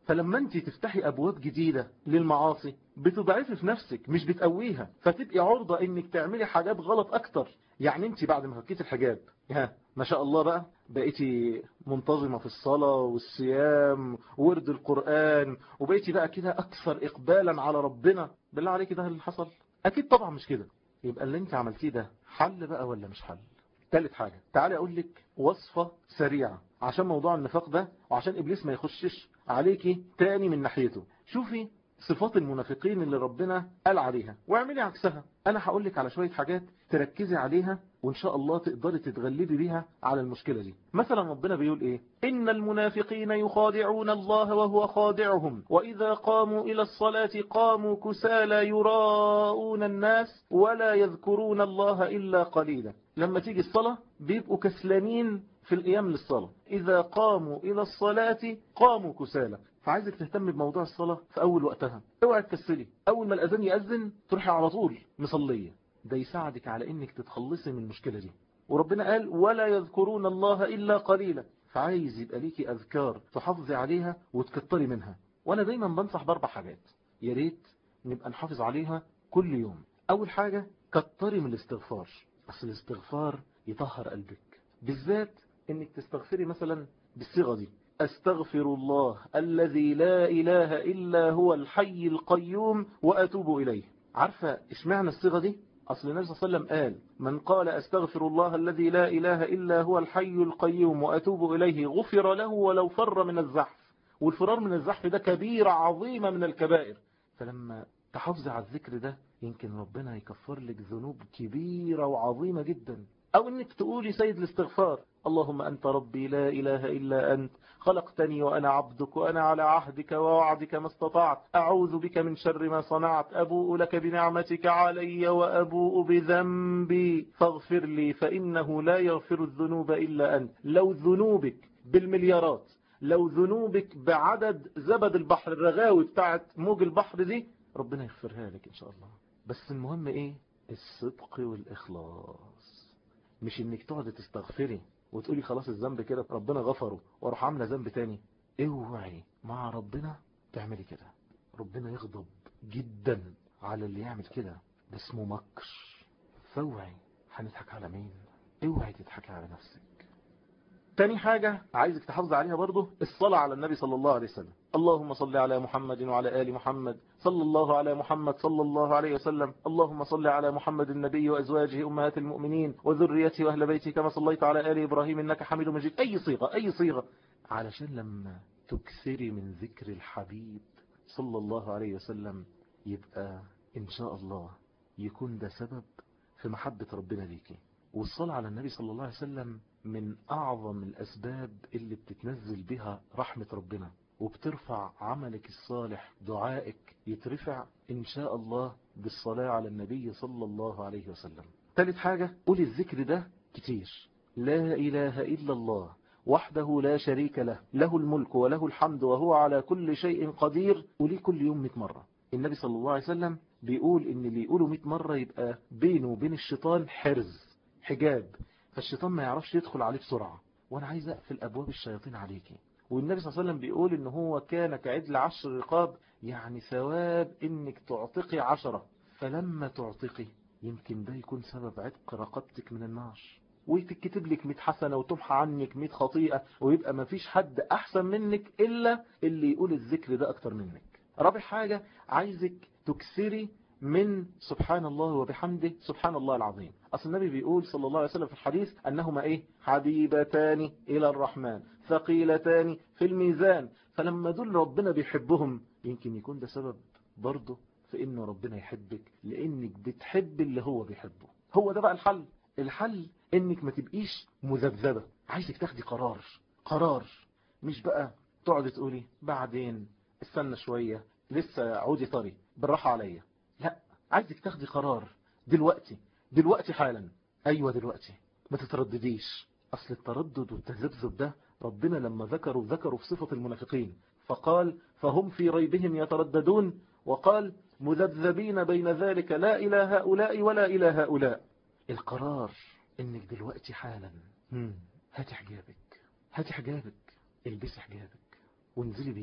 فلما انت تفتحي ابواب جديدة للمعاصي بتضعفي في نفسك مش بتقويها فتبقي عرضة انك تعملي حاجات غلط اكتر يعني انت بعد ما فكيت الحجاب ها ما شاء الله بقى بقيتي منتظمة في الصلاة والصيام ورد القرآن وبقيتي بقى كده اكثر اقبالا على ربنا بالله عليك ده اللي حصل اكيد طبعا مش كده يبقى اللي انت عملتيه ده حل بقى ولا مش حل ثالث حاجة تعالي اقول لك وصفة سريعة عشان موضوع النفاق ده وعشان ابليس ما يخشش عليكي تاني من ناحيته شوفي صفات المنافقين اللي ربنا قال عليها واعملي عكسها انا هقول لك على شوية حاجات تركزي عليها وان شاء الله تقدري تتغلبي بيها على المشكلة دي مثلا ربنا بيقول ايه ان المنافقين يخادعون الله وهو خادعهم واذا قاموا الى الصلاة قاموا كسالى يراءون الناس ولا يذكرون الله الا قليلا لما تيجي الصلاة بيبقوا كسلانين في القيام للصلاة إذا قاموا إلى الصلاة قاموا كسالى فعايزك تهتم بموضوع الصلاة في أول وقتها اوعى تكسلي أول ما الأذان يأذن تروحي على طول مصلية ده يساعدك على إنك تتخلصي من المشكلة دي وربنا قال ولا يذكرون الله إلا قليلا فعايز يبقى ليكي أذكار تحافظي عليها وتكتري منها وأنا دايما بنصح بأربع حاجات يا ريت نبقى نحافظ عليها كل يوم أول حاجة كتري من الاستغفار بس الاستغفار يطهر قلبك بالذات انك تستغفري مثلا بالصيغة دي استغفر الله الذي لا اله الا هو الحي القيوم واتوب اليه عارفة اشمعنى الصيغة دي اصل النبي صلى الله عليه وسلم قال من قال استغفر الله الذي لا اله الا هو الحي القيوم واتوب اليه غفر له ولو فر من الزحف والفرار من الزحف ده كبيرة عظيمة من الكبائر فلما تحافظي على الذكر ده يمكن ربنا يكفر لك ذنوب كبيرة وعظيمة جدا أو أنك تقولي سيد الاستغفار اللهم أنت ربي لا إله إلا أنت خلقتني وأنا عبدك وأنا على عهدك ووعدك ما استطعت أعوذ بك من شر ما صنعت أبوء لك بنعمتك علي وأبوء بذنبي فاغفر لي فإنه لا يغفر الذنوب إلا أنت لو ذنوبك بالمليارات لو ذنوبك بعدد زبد البحر الرغاوي بتاعت موج البحر دي ربنا يغفرها لك إن شاء الله بس المهم إيه الصدق والإخلاص مش إنك تقعد تستغفري وتقولي خلاص الذنب كده ربنا غفره واروح عامله ذنب تاني اوعي مع ربنا تعملي كده ربنا يغضب جدا على اللي يعمل كده ده اسمه مكر فاوعي هنضحك على مين اوعي تضحكي على نفسك تاني حاجة عايزك تحافظ عليها برضو الصلاة على النبي صلى الله عليه وسلم اللهم صل على محمد وعلى آل محمد صلى الله على محمد صلى الله عليه وسلم اللهم صل على محمد النبي وأزواجه أمهات المؤمنين وذريته وأهل بيته كما صليت على آل إبراهيم إنك حميد مجيد أي صيغة أي صيغة علشان لما تكثري من ذكر الحبيب صلى الله عليه وسلم يبقى إن شاء الله يكون ده سبب في محبة ربنا ليكي والصلاة على النبي صلى الله عليه وسلم من أعظم الأسباب اللي بتتنزل بها رحمة ربنا وبترفع عملك الصالح دعائك يترفع إن شاء الله بالصلاة على النبي صلى الله عليه وسلم ثالث حاجة قولي الذكر ده كتير لا إله إلا الله وحده لا شريك له له الملك وله الحمد وهو على كل شيء قدير قولي كل يوم 100 مرة النبي صلى الله عليه وسلم بيقول إن اللي يقوله 100 مرة يبقى بينه وبين الشيطان حرز حجاب فالشيطان ما يعرفش يدخل عليه بسرعة وانا عايز اقفل ابواب الشياطين عليكي والنبي صلى الله عليه وسلم بيقول ان هو كان كعدل عشر رقاب يعني ثواب انك تعتقي عشرة فلما تعتقي يمكن ده يكون سبب عتق رقبتك من النار وتكتب لك 100 حسنة وتمحى عنك 100 خطيئة ويبقى ما فيش حد احسن منك الا اللي يقول الذكر ده اكتر منك رابع حاجة عايزك تكسري من سبحان الله وبحمده سبحان الله العظيم أصل النبي بيقول صلى الله عليه وسلم في الحديث أنهما إيه حبيبتان إلى الرحمن ثقيلتان في الميزان فلما دول ربنا بيحبهم يمكن يكون ده سبب برضه في إنه ربنا يحبك لأنك بتحب اللي هو بيحبه هو ده بقى الحل الحل إنك ما تبقيش مذبذبة عايزك تاخدي قرار قرار مش بقى تقعد تقولي بعدين استنى شوية لسه عودي طري بالراحة عليا لا عايزك تاخدي قرار دلوقتي دلوقتي حالا ايوه دلوقتي ما تتردديش اصل التردد والتذبذب ده ربنا لما ذكروا ذكروا في صفة المنافقين فقال فهم في ريبهم يترددون وقال مذبذبين بين ذلك لا إلى هؤلاء ولا إلى هؤلاء القرار انك دلوقتي حالا هاتي حجابك هاتي حجابك البسي حجابك وانزلي بيه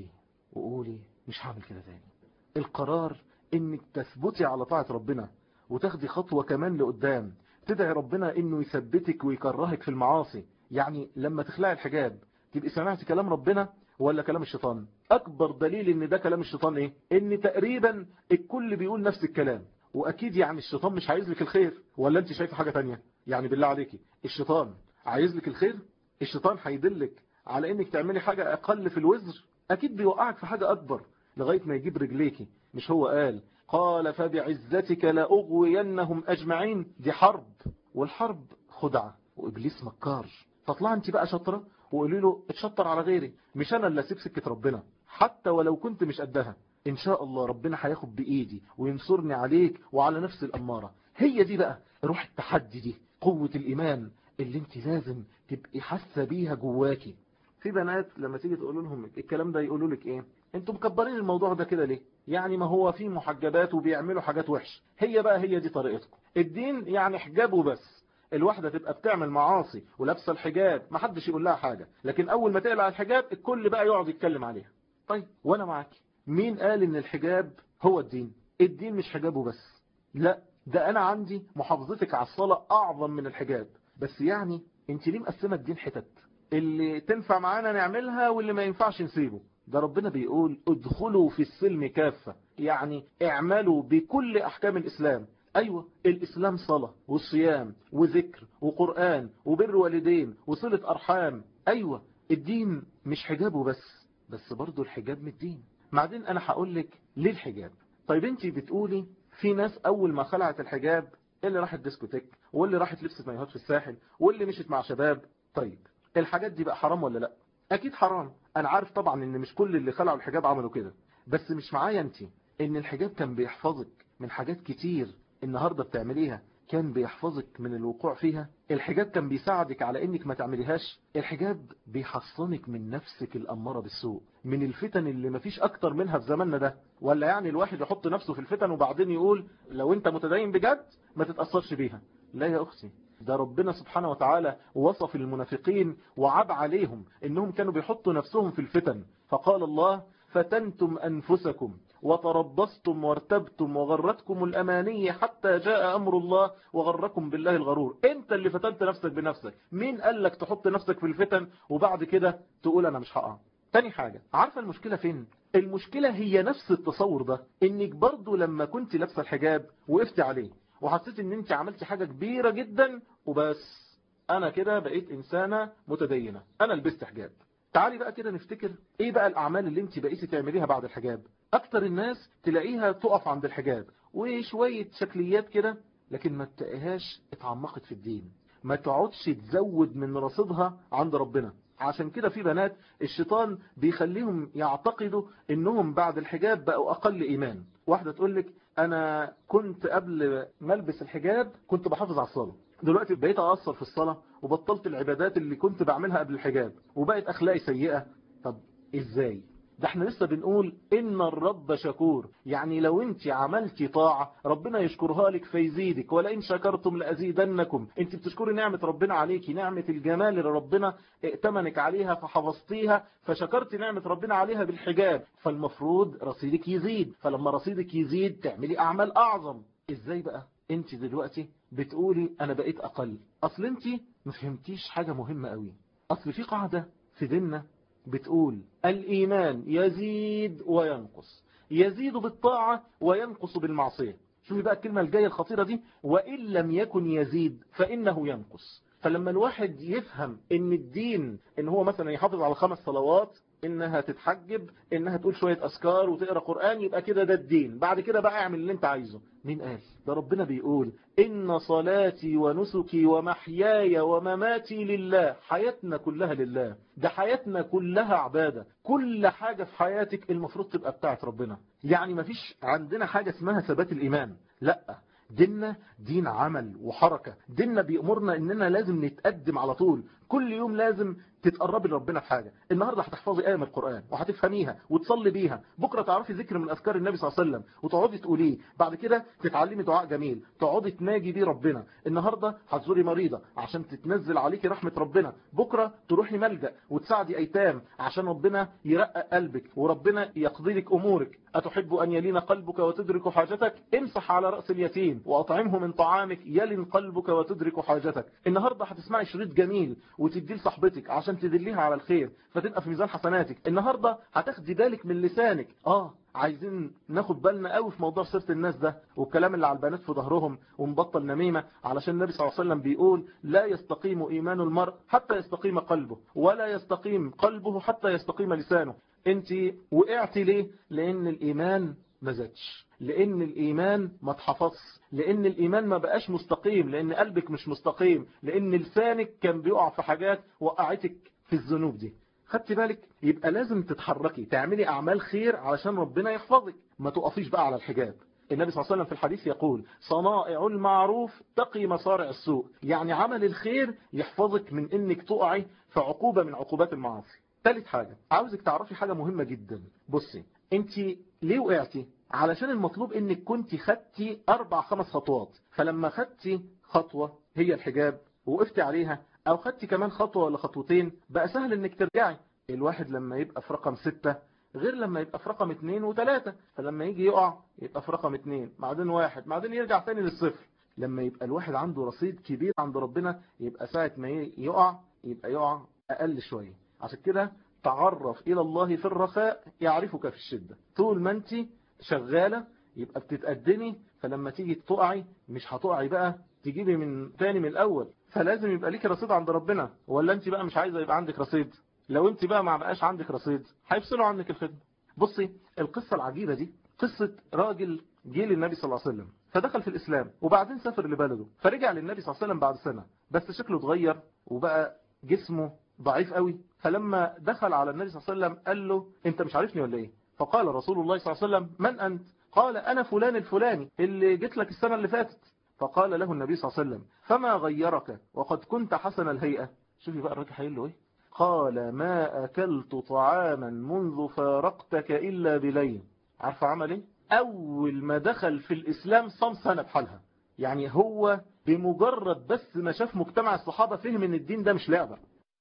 وقولي مش هعمل كده تاني القرار انك تثبتي على طاعة ربنا وتاخدي خطوة كمان لقدام تدعي ربنا انه يثبتك ويكرهك في المعاصي يعني لما تخلعي الحجاب تبقي سمعتي كلام ربنا ولا كلام الشيطان اكبر دليل ان ده كلام الشيطان ايه ان تقريبا الكل بيقول نفس الكلام واكيد يعني الشيطان مش عايز لك الخير ولا انت شايفه حاجة تانية يعني بالله عليكي الشيطان عايز لك الخير الشيطان هيدلك على انك تعملي حاجة اقل في الوزر اكيد بيوقعك في حاجة اكبر لغاية ما يجيب رجليكي مش هو قال قال فبعزتك لأغوينهم أجمعين دي حرب والحرب خدعة وإبليس مكار فاطلع انت بقى شطرة وقولي له اتشطر على غيري مش أنا اللي أسيب سكة ربنا حتى ولو كنت مش قدها إن شاء الله ربنا هياخد بإيدي وينصرني عليك وعلى نفس الأمارة هي دي بقى روح التحدي دي قوة الإيمان اللي انت لازم تبقي حاسة بيها جواكي في بنات لما تيجي تقول لهم الكلام ده يقولوا لك ايه انتوا مكبرين الموضوع ده كده ليه يعني ما هو في محجبات وبيعملوا حاجات وحش هي بقى هي دي طريقتكم الدين يعني حجاب وبس الواحدة تبقى بتعمل معاصي ولابسه الحجاب ما حدش يقول لها حاجة لكن اول ما تقلع الحجاب الكل بقى يقعد يتكلم عليها طيب وانا معاكي مين قال ان الحجاب هو الدين الدين مش حجاب وبس لا ده انا عندي محافظتك على الصلاة اعظم من الحجاب بس يعني انت ليه مقسمة الدين حتت اللي تنفع معانا نعملها واللي ما ينفعش نسيبه ده ربنا بيقول ادخلوا في السلم كافة يعني اعملوا بكل احكام الاسلام ايوه الاسلام صلاة وصيام وذكر وقرآن وبر والدين وصلة ارحام ايوه الدين مش حجابه بس بس برضو الحجاب من الدين بعدين انا هقول لك ليه الحجاب طيب انت بتقولي في ناس اول ما خلعت الحجاب اللي راحت ديسكوتيك واللي راحت لبست مايوهات في الساحل واللي مشت مع شباب طيب الحاجات دي بقى حرام ولا لا اكيد حرام انا عارف طبعا ان مش كل اللي خلعوا الحجاب عملوا كده بس مش معايا انت ان الحجاب كان بيحفظك من حاجات كتير النهاردة بتعمليها كان بيحفظك من الوقوع فيها الحجاب كان بيساعدك على انك ما تعمليهاش الحجاب بيحصنك من نفسك الامارة بالسوء من الفتن اللي مفيش اكتر منها في زماننا ده ولا يعني الواحد يحط نفسه في الفتن وبعدين يقول لو انت متدين بجد ما تتأثرش بيها لا يا اختي ده ربنا سبحانه وتعالى وصف المنافقين وعب عليهم انهم كانوا بيحطوا نفسهم في الفتن فقال الله فتنتم انفسكم وتربصتم وارتبتم وغرتكم الاماني حتى جاء امر الله وغركم بالله الغرور انت اللي فتنت نفسك بنفسك مين قال لك تحط نفسك في الفتن وبعد كده تقول انا مش هقع تاني حاجة عارفة المشكلة فين المشكلة هي نفس التصور ده انك برضو لما كنت لابسه الحجاب وقفت عليه وحسيت ان انت عملتي حاجة كبيرة جدا وبس انا كده بقيت انسانة متدينة انا لبست حجاب تعالي بقى كده نفتكر ايه بقى الاعمال اللي انت بقيتي تعمليها بعد الحجاب اكتر الناس تلاقيها تقف عند الحجاب وشوية شكليات كده لكن ما تلاقيهاش اتعمقت في الدين ما تقعدش تزود من رصيدها عند ربنا عشان كده في بنات الشيطان بيخليهم يعتقدوا انهم بعد الحجاب بقوا اقل ايمان واحدة تقول لك انا كنت قبل ما البس الحجاب كنت بحافظ على الصلاة دلوقتي بقيت اقصر في الصلاة وبطلت العبادات اللي كنت بعملها قبل الحجاب وبقت اخلاقي سيئة طب ازاي ده احنا لسه بنقول ان الرب شكور يعني لو انت عملتي طاعة ربنا يشكرها لك فيزيدك ولئن شكرتم لأزيدنكم انت بتشكري نعمة ربنا عليكي نعمة الجمال اللي ربنا ائتمنك عليها فحفظتيها فشكرتي نعمة ربنا عليها بالحجاب فالمفروض رصيدك يزيد فلما رصيدك يزيد تعملي اعمال اعظم ازاي بقى انت دلوقتي بتقولي انا بقيت اقل اصل انت ما فهمتيش حاجة مهمة قوي اصل في قاعدة في ديننا بتقول الإيمان يزيد وينقص يزيد بالطاعة وينقص بالمعصية شوفي بقى الكلمة الجاية الخطيرة دي وإن لم يكن يزيد فإنه ينقص فلما الواحد يفهم ان الدين ان هو مثلا يحافظ على خمس صلوات انها تتحجب انها تقول شوية اذكار وتقرأ قرآن يبقى كده ده الدين بعد كده بقى اعمل اللي انت عايزه مين قال ده ربنا بيقول ان صلاتي ونسكي ومحياي ومماتي لله حياتنا كلها لله ده حياتنا كلها عبادة كل حاجة في حياتك المفروض تبقى بتاعت ربنا يعني مفيش عندنا حاجة اسمها ثبات الايمان لا ديننا دين عمل وحركة ديننا بيأمرنا اننا لازم نتقدم على طول كل يوم لازم تتقربي لربنا في حاجة النهاردة هتحفظي آية من القرآن وهتفهميها وتصلي بيها بكرة تعرفي ذكر من أذكار النبي صلى الله عليه وسلم وتقعدي تقوليه بعد كده تتعلمي دعاء جميل تقعدي تناجي بيه ربنا النهاردة هتزوري مريضة عشان تتنزل عليكي رحمة ربنا بكرة تروحي ملجأ وتساعدي أيتام عشان ربنا يرقق قلبك وربنا يقضي لك أمورك أتحب أن يلين قلبك وتدرك حاجتك امسح على رأس اليتيم وأطعمه من طعامك يلن قلبك وتدرك حاجتك النهاردة هتسمعي شريط جميل وتديه لصاحبتك عشان تدليها على الخير فتبقى في ميزان حسناتك النهاردة هتاخدي بالك من لسانك اه عايزين ناخد بالنا قوي في موضوع سيرة الناس ده والكلام اللي على البنات في ظهرهم ونبطل نميمة علشان النبي صلى الله عليه وسلم بيقول لا يستقيم إيمان المرء حتى يستقيم قلبه ولا يستقيم قلبه حتى يستقيم لسانه انت وقعتي ليه لان الايمان ما زادش لان الايمان ما اتحفظش لان الايمان ما بقاش مستقيم لان قلبك مش مستقيم لان لسانك كان بيقع في حاجات وقعتك في الذنوب دي خدتي بالك يبقى لازم تتحركي تعملي اعمال خير علشان ربنا يحفظك ما تقفيش بقى على الحجاب النبي صلى الله عليه وسلم في الحديث يقول صنائع المعروف تقي مصارع السوء يعني عمل الخير يحفظك من انك تقعي في عقوبة من عقوبات المعاصي ثالث حاجة عاوزك تعرفي حاجة مهمة جدا بصي انت ليه وقعتي علشان المطلوب انك كنت خدتي اربع خمس خطوات فلما خدتي خطوة هي الحجاب ووقفتي عليها او خدتي كمان خطوة ولا خطوتين بقى سهل انك ترجعي الواحد لما يبقى في رقم ستة غير لما يبقى في رقم اتنين وتلاتة فلما يجي يقع يبقى في رقم اتنين بعدين واحد بعدين يرجع تاني للصفر لما يبقى الواحد عنده رصيد كبير عند ربنا يبقى ساعة ما يقع يبقى يقع اقل شوية عشان كده تعرف إلى الله في الرخاء يعرفك في الشدة طول ما انت شغالة يبقى بتتقدمي فلما تيجي تقعي مش هتقعي بقى تجيبي من تاني من الأول فلازم يبقى ليك رصيد عند ربنا ولا انت بقى مش عايزة يبقى عندك رصيد لو انت بقى ما بقاش عندك رصيد هيفصلوا عنك الخدمة بصي القصة العجيبة دي قصة راجل جه للنبي صلى الله عليه وسلم فدخل في الإسلام وبعدين سافر لبلده فرجع للنبي صلى الله عليه وسلم بعد سنة بس شكله اتغير وبقى جسمه ضعيف قوي فلما دخل على النبي صلى الله عليه وسلم قال له انت مش عارفني ولا ايه فقال رسول الله صلى الله عليه وسلم من انت قال انا فلان الفلاني اللي جيت لك السنة اللي فاتت فقال له النبي صلى الله عليه وسلم فما غيرك وقد كنت حسن الهيئة شوفي بقى الراجل هيقول له ايه قال ما اكلت طعاما منذ فارقتك الا بليل عارفه عمل ايه اول ما دخل في الاسلام صام سنة بحالها يعني هو بمجرد بس ما شاف مجتمع الصحابة فهم ان الدين ده مش لعبة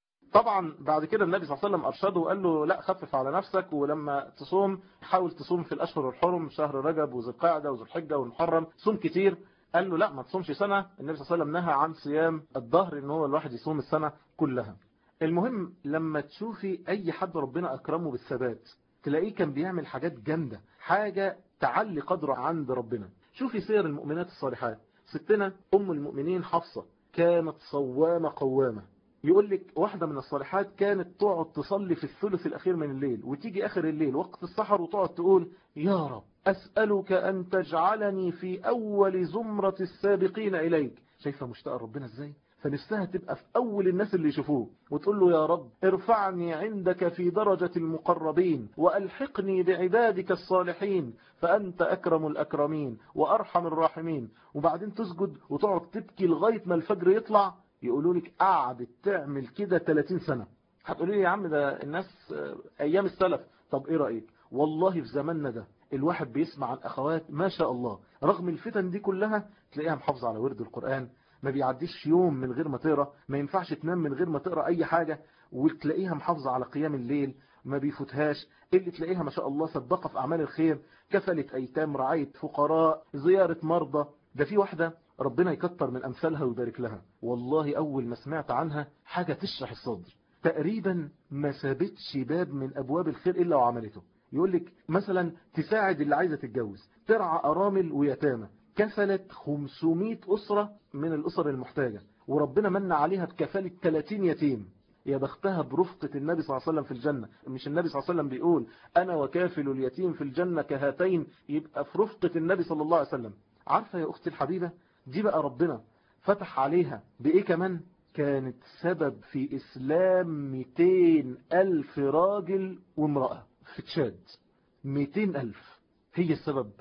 طبعا بعد كده النبي صلى الله عليه وسلم أرشده وقال له لا خفف على نفسك ولما تصوم حاول تصوم في الأشهر الحرم شهر رجب وذي القعدة وذي الحجة والمحرم صوم كتير قال له لا ما تصومش سنة النبي صلى الله عليه وسلم نهى عن صيام الظهر ان هو الواحد يصوم السنة كلها المهم لما تشوفي أي حد ربنا أكرمه بالثبات تلاقيه كان بيعمل حاجات جامدة حاجة تعلي قدره عند ربنا شوفي سير المؤمنات الصالحات ستنا أم المؤمنين حفصة كانت صوامة قوامة يقول لك واحدة من الصالحات كانت تقعد تصلي في الثلث الأخير من الليل وتيجي آخر الليل وقت السحر وتقعد تقول يا رب أسألك أن تجعلني في أول زمرة السابقين إليك شايفة مشتاقة ربنا إزاي فنفسها تبقى في أول الناس اللي يشوفوه وتقول له يا رب ارفعني عندك في درجة المقربين وألحقني بعبادك الصالحين فأنت أكرم الأكرمين وأرحم الراحمين وبعدين تسجد وتقعد تبكي لغاية ما الفجر يطلع يقولوا لك قعدت تعمل كده 30 سنة هتقولي لي يا عم ده الناس أيام السلف طب إيه رأيك والله في زماننا ده الواحد بيسمع عن أخوات ما شاء الله رغم الفتن دي كلها تلاقيها محافظة على ورد القرآن ما بيعديش يوم من غير ما تقرا ما ينفعش تنام من غير ما تقرا اي حاجة وتلاقيها محافظة على قيام الليل ما بيفوتهاش اللي تلاقيها ما شاء الله صدقة في أعمال الخير كفلت أيتام رعاية فقراء زيارة مرضى ده في واحدة ربنا يكتر من أمثالها ويبارك لها والله أول ما سمعت عنها حاجة تشرح الصدر تقريبا ما سابتش باب من أبواب الخير إلا وعملته يقول لك مثلا تساعد اللي عايزة تتجوز ترعى أرامل ويتامى كفلت 500 أسرة من الأسر المحتاجة وربنا من عليها بكفالة 30 يتيم يا بختها برفقة النبي صلى الله عليه وسلم في الجنة مش النبي صلى الله عليه وسلم بيقول أنا وكافل اليتيم في الجنة كهاتين يبقى في رفقة النبي صلى الله عليه وسلم عارفة يا أختي الحبيبة دي بقى ربنا فتح عليها بإيه كمان كانت سبب في إسلام 200 ألف راجل وامرأة في تشاد 200 ألف هي السبب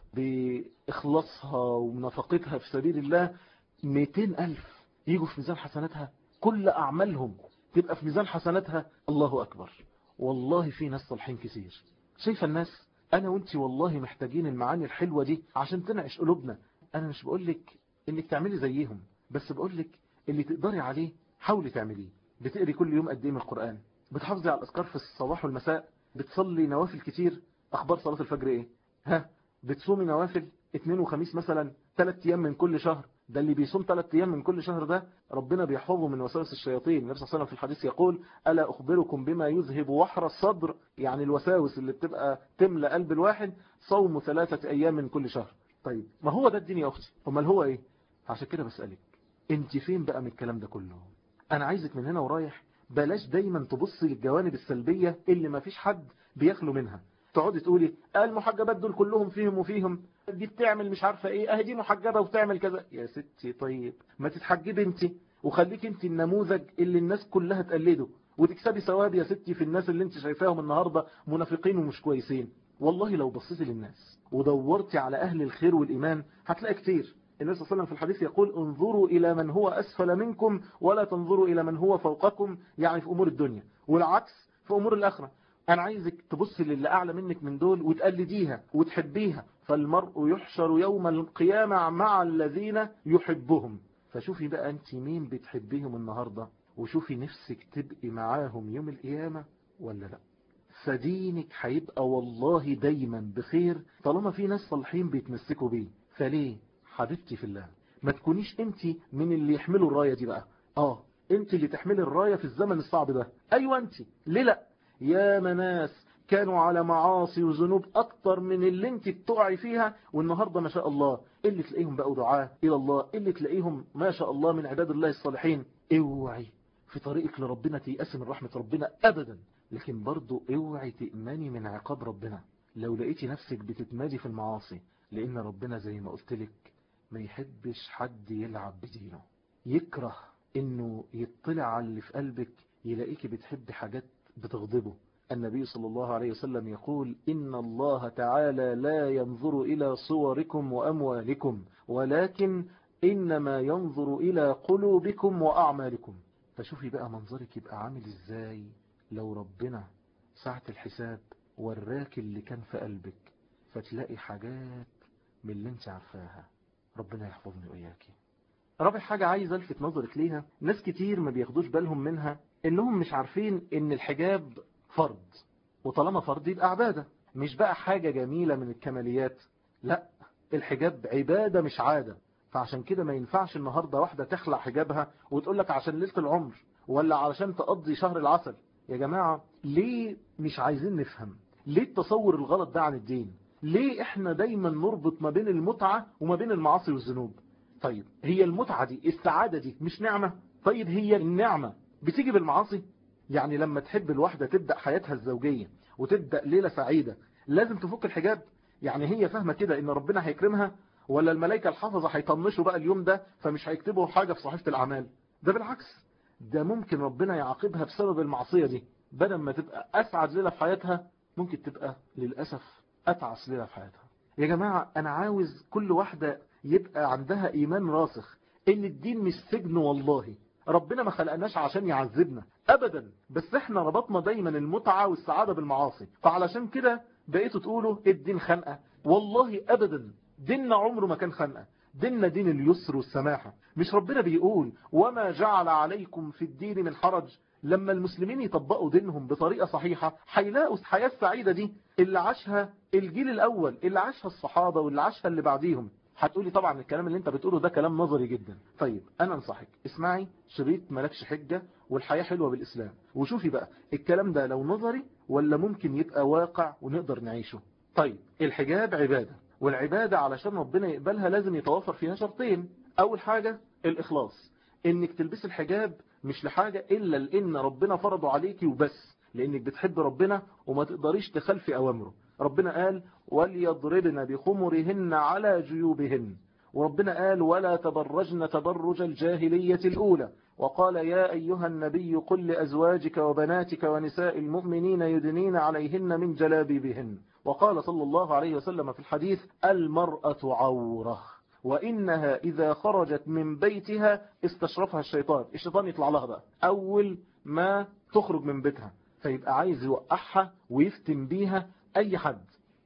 بإخلاصها ومنافقتها في سبيل الله 200 ألف يجوا في ميزان حسناتها كل أعمالهم تبقى في ميزان حسناتها الله أكبر والله في ناس صالحين كتير شايفة الناس أنا وانت والله محتاجين المعاني الحلوة دي عشان تنعش قلوبنا أنا مش بقولك إنك تعملي زيهم بس بقولك اللي تقدري عليه حاولي تعمليه بتقري كل يوم قد ايه من القرآن بتحافظي على الأذكار في الصباح والمساء بتصلي نوافل كتير أخبار صلاة الفجر إيه ها بتصومي نوافل اثنين وخميس مثلا ثلاث أيام من كل شهر ده اللي بيصوم ثلاث أيام من كل شهر ده ربنا بيحفظه من وساوس الشياطين النبي صلى الله عليه وسلم في الحديث يقول ألا أخبركم بما يذهب وحر الصدر يعني الوساوس اللي بتبقى تملى قلب الواحد صوم ثلاثة أيام من كل شهر طيب ما هو ده الدين يا أختي امال هو إيه عشان كده بسألك انت فين بقى من الكلام ده كله أنا عايزك من هنا ورايح بلاش دايما تبصي للجوانب السلبية اللي ما فيش حد بيخلو منها تقعدي تقولي المحجبات دول كلهم فيهم وفيهم دي بتعمل مش عارفة ايه اه دي محجبة وبتعمل كذا يا ستي طيب ما تتحجبي انت وخليك انت النموذج اللي الناس كلها تقلده وتكسبي ثواب يا ستي في الناس اللي انت شايفاهم النهاردة منافقين ومش كويسين والله لو بصيتي للناس ودورتي على اهل الخير والايمان هتلاقي كتير النبي صلى الله عليه وسلم في الحديث يقول انظروا إلى من هو أسفل منكم ولا تنظروا إلى من هو فوقكم يعني في أمور الدنيا والعكس في أمور الآخرة أنا عايزك تبص للي أعلى منك من دول وتقلديها وتحبيها فالمرء يحشر يوم القيامة مع الذين يحبهم فشوفي بقى أنت مين بتحبيهم النهاردة وشوفي نفسك تبقي معاهم يوم القيامة ولا لا فدينك هيبقى والله دايما بخير طالما في ناس صالحين بيتمسكوا بيه فليه حبيبتي في الله ما تكونيش انت من اللي يحملوا الراية دي بقى اه انت اللي تحملي الراية في الزمن الصعب ده ايوه انت ليه لا يا مناس كانوا على معاصي وذنوب اكتر من اللي انت بتقعي فيها والنهاردة ما شاء الله اللي تلاقيهم بقوا دعاة الى الله اللي تلاقيهم ما شاء الله من عباد الله الصالحين اوعي في طريقك لربنا تيأس من رحمة ربنا ابدا لكن برضو اوعي تأمني من عقاب ربنا لو لقيتي نفسك بتتمادي في المعاصي لان ربنا زي ما قلت لك ما يحبش حد يلعب بدينه يكره انه يطلع على اللي في قلبك يلاقيك بتحب حاجات بتغضبه النبي صلى الله عليه وسلم يقول إن الله تعالى لا ينظر إلى صوركم وأموالكم ولكن إنما ينظر إلى قلوبكم وأعمالكم فشوفي بقى منظرك يبقى عامل إزاي لو ربنا ساعة الحساب وراك اللي كان في قلبك فتلاقي حاجات من اللي انت عارفاها ربنا يحفظني وإياكي رابع حاجة عايز ألفت نظرك ليها ناس كتير ما بياخدوش بالهم منها إنهم مش عارفين إن الحجاب فرض وطالما فرض يبقى عبادة مش بقى حاجة جميلة من الكماليات لا الحجاب عبادة مش عادة فعشان كده ما ينفعش النهاردة واحدة تخلع حجابها وتقول لك عشان ليلة العمر ولا علشان تقضي شهر العسل يا جماعة ليه مش عايزين نفهم ليه التصور الغلط ده عن الدين ليه احنا دايما نربط ما بين المتعة وما بين المعاصي والذنوب طيب هي المتعة دي السعادة دي مش نعمة طيب هي النعمة بتيجي بالمعاصي يعني لما تحب الواحدة تبدأ حياتها الزوجية وتبدأ ليلة سعيدة لازم تفك الحجاب يعني هي فاهمة كده ان ربنا هيكرمها ولا الملائكة الحافظة هيطنشوا بقى اليوم ده فمش هيكتبوا حاجة في صحيفة الأعمال ده بالعكس ده ممكن ربنا يعاقبها بسبب المعصية دي بدل ما تبقى أسعد ليلة في حياتها ممكن تبقى للأسف أتعس ليلة في حياتها يا جماعة أنا عاوز كل واحدة يبقى عندها إيمان راسخ إن الدين مش سجن والله ربنا ما خلقناش عشان يعذبنا أبدا بس احنا ربطنا دايما المتعة والسعادة بالمعاصي فعلشان كده بقيتوا تقولوا الدين خنقة والله أبدا ديننا عمره ما كان خنقة ديننا دين اليسر والسماحة مش ربنا بيقول وما جعل عليكم في الدين من حرج لما المسلمين يطبقوا دينهم بطريقة صحيحة هيلاقوا الحياة السعيدة دي اللي عاشها الجيل الأول اللي عاشها الصحابة واللي عاشها اللي بعديهم هتقولي طبعا الكلام اللي انت بتقوله ده كلام نظري جدا طيب انا انصحك اسمعي شريط ملكش حجة والحياة حلوة بالاسلام وشوفي بقى الكلام ده لو نظري ولا ممكن يبقى واقع ونقدر نعيشه طيب الحجاب عبادة والعبادة علشان ربنا يقبلها لازم يتوافر فيها شرطين اول حاجة الاخلاص انك تلبس الحجاب مش لحاجة الا لان ربنا فرضه عليكي وبس لانك بتحب ربنا وما تقدريش تخلفي اوامره ربنا قال وليضربن بخمرهن على جيوبهن وربنا قال ولا تبرجن تبرج الجاهلية الأولى وقال يا أيها النبي قل لأزواجك وبناتك ونساء المؤمنين يدنين عليهن من جلابيبهن وقال صلى الله عليه وسلم في الحديث المرأة عورة وإنها إذا خرجت من بيتها استشرفها الشيطان الشيطان يطلع لها بقى أول ما تخرج من بيتها فيبقى عايز يوقعها ويفتن بيها أي حد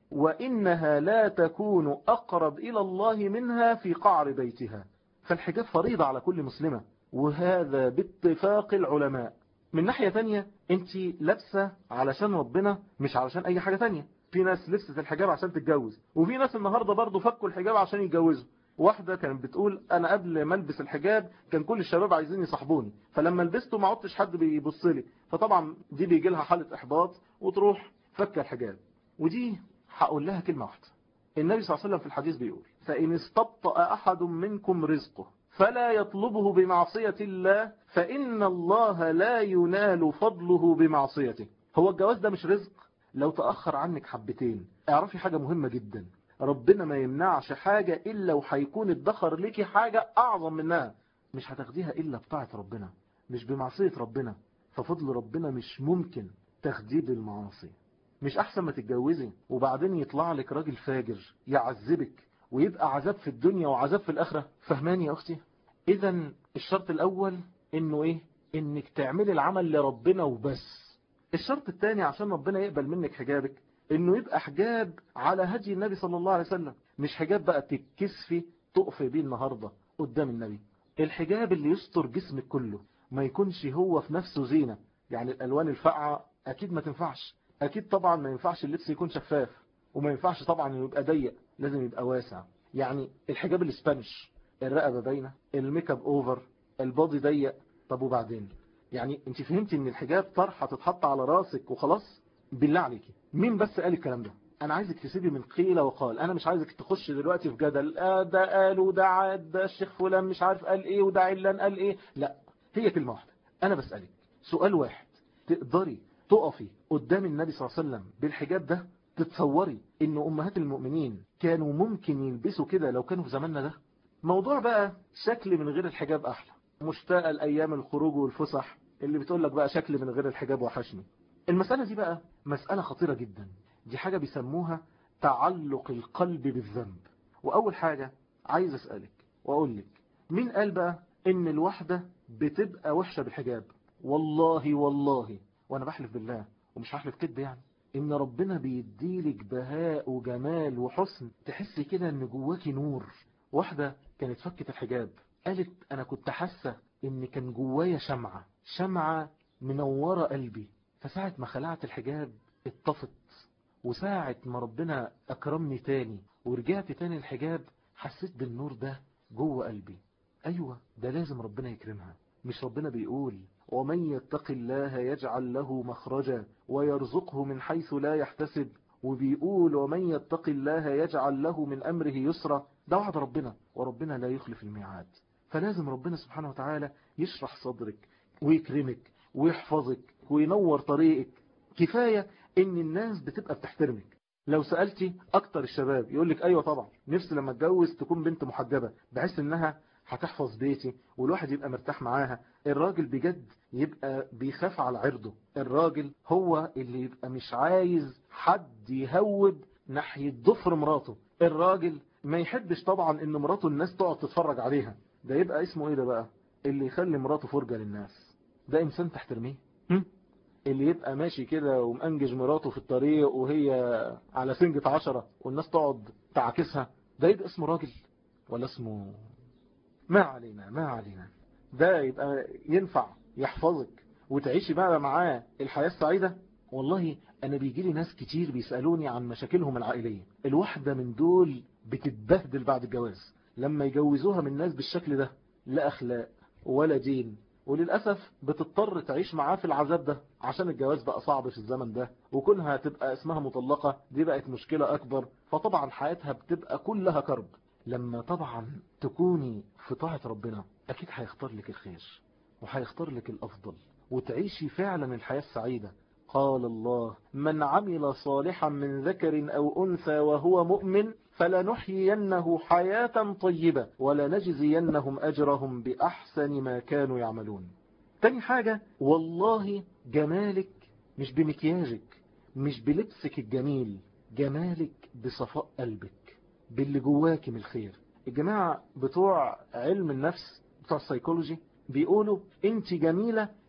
وإنها لا تكون أقرب إلى الله منها في قعر بيتها فالحجاب فريضة على كل مسلمة وهذا باتفاق العلماء من ناحية تانية انت لابسة علشان ربنا مش علشان اي حاجة تانية في ناس لبست الحجاب عشان تتجوز وفي ناس النهاردة برضو فكوا الحجاب عشان يتجوزوا واحدة كانت بتقول انا قبل ما البس الحجاب كان كل الشباب عايزين يصاحبوني فلما لبسته ما عدتش حد بيبص لي فطبعا دي بيجي لها حالة احباط وتروح فك الحجاب ودي هقول لها كلمة واحدة النبي صلى الله عليه وسلم في الحديث بيقول فإن استبطأ أحد منكم رزقه فلا يطلبه بمعصية الله فإن الله لا ينال فضله بمعصيته هو الجواز ده مش رزق لو تأخر عنك حبتين اعرفي حاجة مهمة جدا ربنا ما يمنعش حاجة إلا وهيكون ادخر لك حاجة أعظم منها مش هتاخديها إلا بطاعة ربنا مش بمعصية ربنا ففضل ربنا مش ممكن تاخديه بالمعاصي مش أحسن ما تتجوزي وبعدين يطلع لك راجل فاجر يعذبك ويبقى عذاب في الدنيا وعذاب في الآخرة فهماني يا أختي إذا الشرط الأول إنه إيه إنك تعملي العمل لربنا وبس الشرط الثاني عشان ربنا يقبل منك حجابك إنه يبقى حجاب على هدي النبي صلى الله عليه وسلم مش حجاب بقى تتكسفي تقفي بيه النهاردة قدام النبي الحجاب اللي يستر جسمك كله ما يكونش هو في نفسه زينة يعني الألوان الفاقعة أكيد ما تنفعش أكيد طبعا ما ينفعش اللبس يكون شفاف وما ينفعش طبعا انه يبقى ضيق لازم يبقى واسع يعني الحجاب الاسبانيش الرقبة باينة الميك اب اوفر البادي ضيق طب وبعدين يعني انت فهمتي ان الحجاب طرحة تتحط على راسك وخلاص بالله عليكي مين بس قال الكلام ده انا عايزك تسيبي من قيل وقال انا مش عايزك تخش دلوقتي في جدل آه ده قال وده عاد ده الشيخ فلان مش عارف قال ايه وده علان قال ايه لا هي كلمة واحدة انا بسألك سؤال واحد تقدري تقفي قدام النبي صلى الله عليه وسلم بالحجاب ده تتصوري ان امهات المؤمنين كانوا ممكن يلبسوا كده لو كانوا في زماننا ده موضوع بقى شكل من غير الحجاب احلى مشتاقه لايام الخروج والفسح اللي بتقول لك بقى شكل من غير الحجاب وحشني المسألة دي بقى مسألة خطيرة جدا دي حاجة بيسموها تعلق القلب بالذنب وأول حاجة عايز أسألك وأقول لك مين قال بقى إن الواحدة بتبقى وحشة بالحجاب والله والله وأنا بحلف بالله ومش هحلف كذب يعني إن ربنا بيديلك بهاء وجمال وحسن تحسي كده إن جواكي نور واحدة كانت فكت الحجاب قالت أنا كنت حاسة إن كان جوايا شمعة شمعة منورة قلبي فساعة ما خلعت الحجاب اتطفت وساعة ما ربنا أكرمني تاني ورجعت تاني الحجاب حسيت بالنور ده جوه قلبي أيوة ده لازم ربنا يكرمها مش ربنا بيقول ومن يتق الله يجعل له مخرجا ويرزقه من حيث لا يحتسب وبيقول ومن يتق الله يجعل له من أمره يسرا ده وعد ربنا وربنا لا يخلف الميعاد فلازم ربنا سبحانه وتعالى يشرح صدرك ويكرمك ويحفظك وينور طريقك كفاية ان الناس بتبقى بتحترمك لو سألتي اكتر الشباب يقولك ايوه طبعا نفسي لما اتجوز تكون بنت محجبة بحيث انها هتحفظ بيتي والواحد يبقى مرتاح معاها الراجل بجد يبقى بيخاف على عرضه الراجل هو اللي يبقى مش عايز حد يهوب ناحية ضفر مراته الراجل ما يحبش طبعا ان مراته الناس تقعد تتفرج عليها ده يبقى اسمه ايه ده بقى اللي يخلي مراته فرجة للناس ده انسان تحترميه هم؟ اللي يبقى ماشي كده ومأنجج مراته في الطريق وهي على سنجة عشرة والناس تقعد تعاكسها ده يبقى اسمه راجل ولا اسمه ما علينا ما علينا ده يبقى ينفع يحفظك وتعيشي بقى معاه الحياة السعيدة والله أنا بيجي لي ناس كتير بيسألوني عن مشاكلهم العائلية الواحدة من دول بتتبهدل بعد الجواز لما يجوزوها من ناس بالشكل ده لا أخلاق ولا دين وللأسف بتضطر تعيش معاه في العذاب ده عشان الجواز بقى صعب في الزمن ده وكونها تبقى اسمها مطلقة دي بقت مشكلة أكبر فطبعا حياتها بتبقى كلها كرب لما طبعا تكوني في طاعة ربنا أكيد هيختار لك الخير وهيختار لك الأفضل وتعيشي فعلا الحياة السعيدة قال الله من عمل صالحا من ذكر أو أنثى وهو مؤمن فلنحيينه حياة طيبة ولنجزينهم أجرهم بأحسن ما كانوا يعملون تاني حاجة والله جمالك مش بمكياجك مش بلبسك الجميل جمالك بصفاء قلبك باللي جواك من الخير الجماعة بتوع علم النفس بتوع السيكولوجي بيقولوا انت جميلة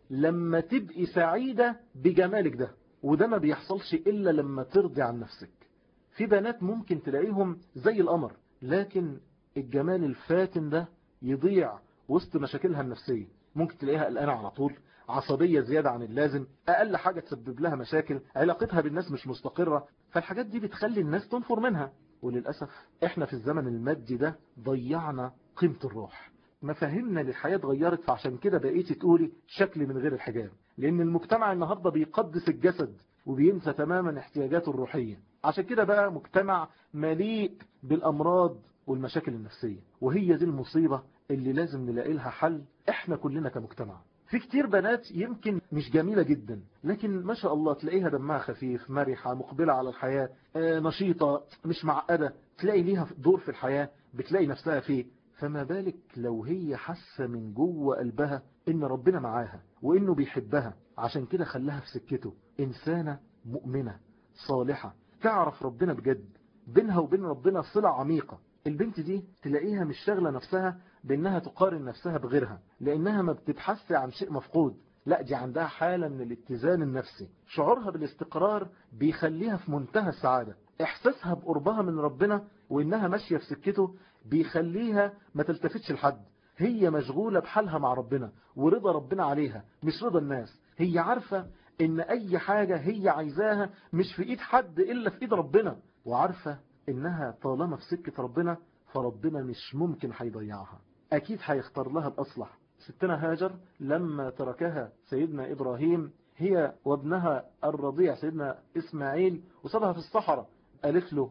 لما تبقي سعيدة بجمالك ده وده ما بيحصلش إلا لما ترضي عن نفسك في بنات ممكن تلاقيهم زي القمر لكن الجمال الفاتن ده يضيع وسط مشاكلها النفسية ممكن تلاقيها قلقانة على طول عصبية زيادة عن اللازم أقل حاجة تسبب لها مشاكل علاقتها بالناس مش مستقرة فالحاجات دي بتخلي الناس تنفر منها وللأسف احنا في الزمن المادي ده ضيعنا قيمة الروح مفاهيمنا للحياة اتغيرت فعشان كده بقيتي تقولي شكل من غير الحجاب لأن المجتمع النهاردة بيقدس الجسد وبينسى تماما احتياجاته الروحية عشان كده بقى مجتمع مليء بالأمراض والمشاكل النفسية وهي دي المصيبة اللي لازم نلاقي لها حل احنا كلنا كمجتمع في كتير بنات يمكن مش جميلة جدا لكن ما شاء الله تلاقيها دمها خفيف مرحة مقبلة على الحياة آه، نشيطة مش معقدة تلاقي ليها دور في الحياة بتلاقي نفسها فيه فما بالك لو هي حاسة من جوه قلبها ان ربنا معاها وانه بيحبها عشان كده خلاها في سكته انسانة مؤمنة صالحة تعرف ربنا بجد بينها وبين ربنا صلة عميقة البنت دي تلاقيها مش شاغلة نفسها بانها تقارن نفسها بغيرها لانها ما بتبحث عن شيء مفقود لا دي عندها حالة من الاتزان النفسي شعورها بالاستقرار بيخليها في منتهى السعادة احساسها بقربها من ربنا وانها ماشية في سكته بيخليها ما تلتفتش لحد هي مشغولة بحالها مع ربنا ورضا ربنا عليها مش رضا الناس هي عارفة ان اي حاجة هي عايزاها مش في ايد حد الا في ايد ربنا وعارفة انها طالما في سكة ربنا فربنا مش ممكن هيضيعها اكيد هيختار لها الاصلح ستنا هاجر لما تركها سيدنا ابراهيم هي وابنها الرضيع سيدنا اسماعيل وسابها في الصحراء قالت له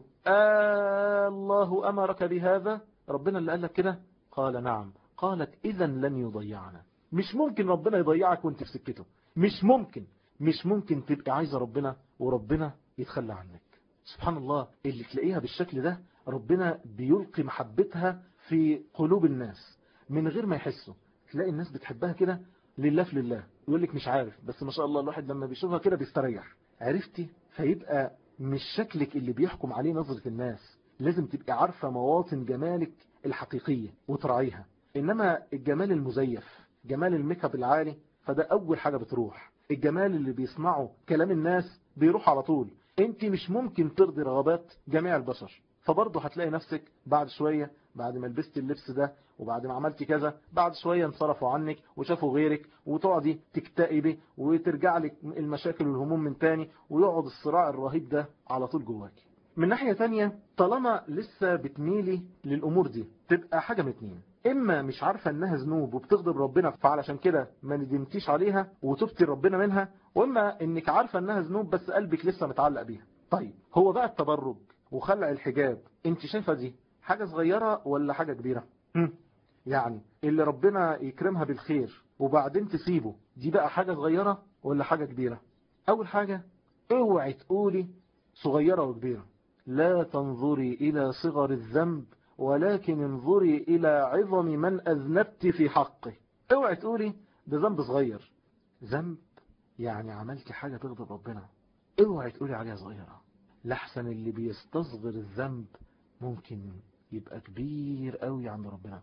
آه الله امرك بهذا ربنا اللي قال لك كده قال نعم قالت اذا لن يضيعنا مش ممكن ربنا يضيعك وانت في سكته مش ممكن مش ممكن تبقى عايزة ربنا وربنا يتخلى عنك سبحان الله اللي تلاقيها بالشكل ده ربنا بيلقي محبتها في قلوب الناس من غير ما يحسوا تلاقي الناس بتحبها كده لله في لله يقول لك مش عارف بس ما شاء الله الواحد لما بيشوفها كده بيستريح عرفتي فيبقى مش شكلك اللي بيحكم عليه نظرة الناس لازم تبقى عارفة مواطن جمالك الحقيقية وتراعيها إنما الجمال المزيف جمال الميك اب العالي فده أول حاجة بتروح الجمال اللي بيسمعه كلام الناس بيروح على طول انت مش ممكن ترضي رغبات جميع البشر فبرضه هتلاقي نفسك بعد شوية بعد ما لبست اللبس ده وبعد ما عملت كذا بعد شوية انصرفوا عنك وشافوا غيرك وتقعدي تكتئبي وترجع لك المشاكل والهموم من تاني ويقعد الصراع الرهيب ده على طول جواكي من ناحية تانية طالما لسه بتميلي للأمور دي تبقى حاجة من اتنين إما مش عارفة إنها ذنوب وبتغضب ربنا فعلشان كده ما ندمتيش عليها وتبتي ربنا منها وإما إنك عارفة إنها ذنوب بس قلبك لسه متعلق بيها طيب هو بقى التبرج وخلع الحجاب انت شايفة دي حاجة صغيرة ولا حاجة كبيرة هم. يعني اللي ربنا يكرمها بالخير وبعدين تسيبه دي بقى حاجة صغيرة ولا حاجة كبيرة أول حاجة اوعي تقولي صغيرة وكبيرة لا تنظري إلى صغر الذنب ولكن انظري إلى عظم من أذنبت في حقه اوعي تقولي ده ذنب صغير ذنب يعني عملت حاجة تغضب ربنا اوعي تقولي عليها صغيرة لحسن اللي بيستصغر الذنب ممكن يبقى كبير قوي عند ربنا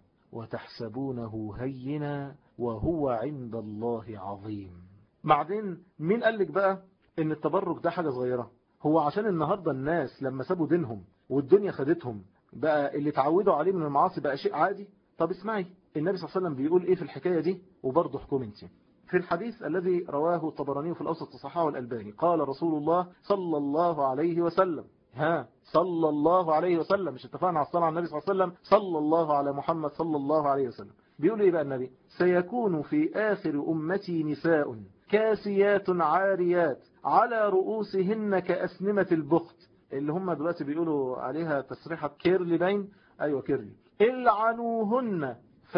وتحسبونه هينا وهو عند الله عظيم بعدين مين قال لك بقى ان التبرك ده حاجة صغيرة هو عشان النهاردة الناس لما سابوا دينهم والدنيا خدتهم بقى اللي اتعودوا عليه من المعاصي بقى شيء عادي طب اسمعي النبي صلى الله عليه وسلم بيقول ايه في الحكاية دي وبرضه حكم انت في الحديث الذي رواه الطبراني في الأوسط الصحاح والألباني قال رسول الله صلى الله عليه وسلم ها صلى الله عليه وسلم مش اتفقنا على الصلاة على النبي صلى الله عليه وسلم صلى الله على محمد صلى الله عليه وسلم بيقول ايه بقى النبي سيكون في آخر أمتي نساء كاسيات عاريات على رؤوسهن كأسنمة البخت اللي هم دلوقتي بيقولوا عليها تسريحة كيرلي باين ايوه كيرلي العنوهن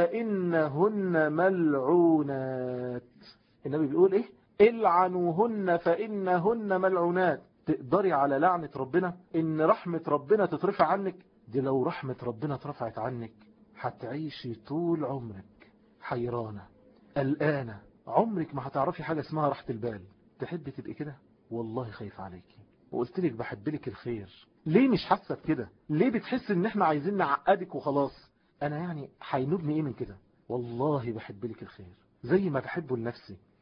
فإنهن ملعونات النبي بيقول ايه العنوهن فإنهن ملعونات تقدري على لعنة ربنا ان رحمة ربنا تترفع عنك دي لو رحمة ربنا اترفعت عنك هتعيشي طول عمرك حيرانة قلقانة عمرك ما هتعرفي حاجة اسمها راحة البال تحبي تبقي كده والله خايف عليكي وقلت لك بحب لك الخير ليه مش حاسه بكده ليه بتحس ان احنا عايزين نعقدك وخلاص انا يعني هينوبني ايه من كده والله بحب لك الخير زي ما بحبه لنفسي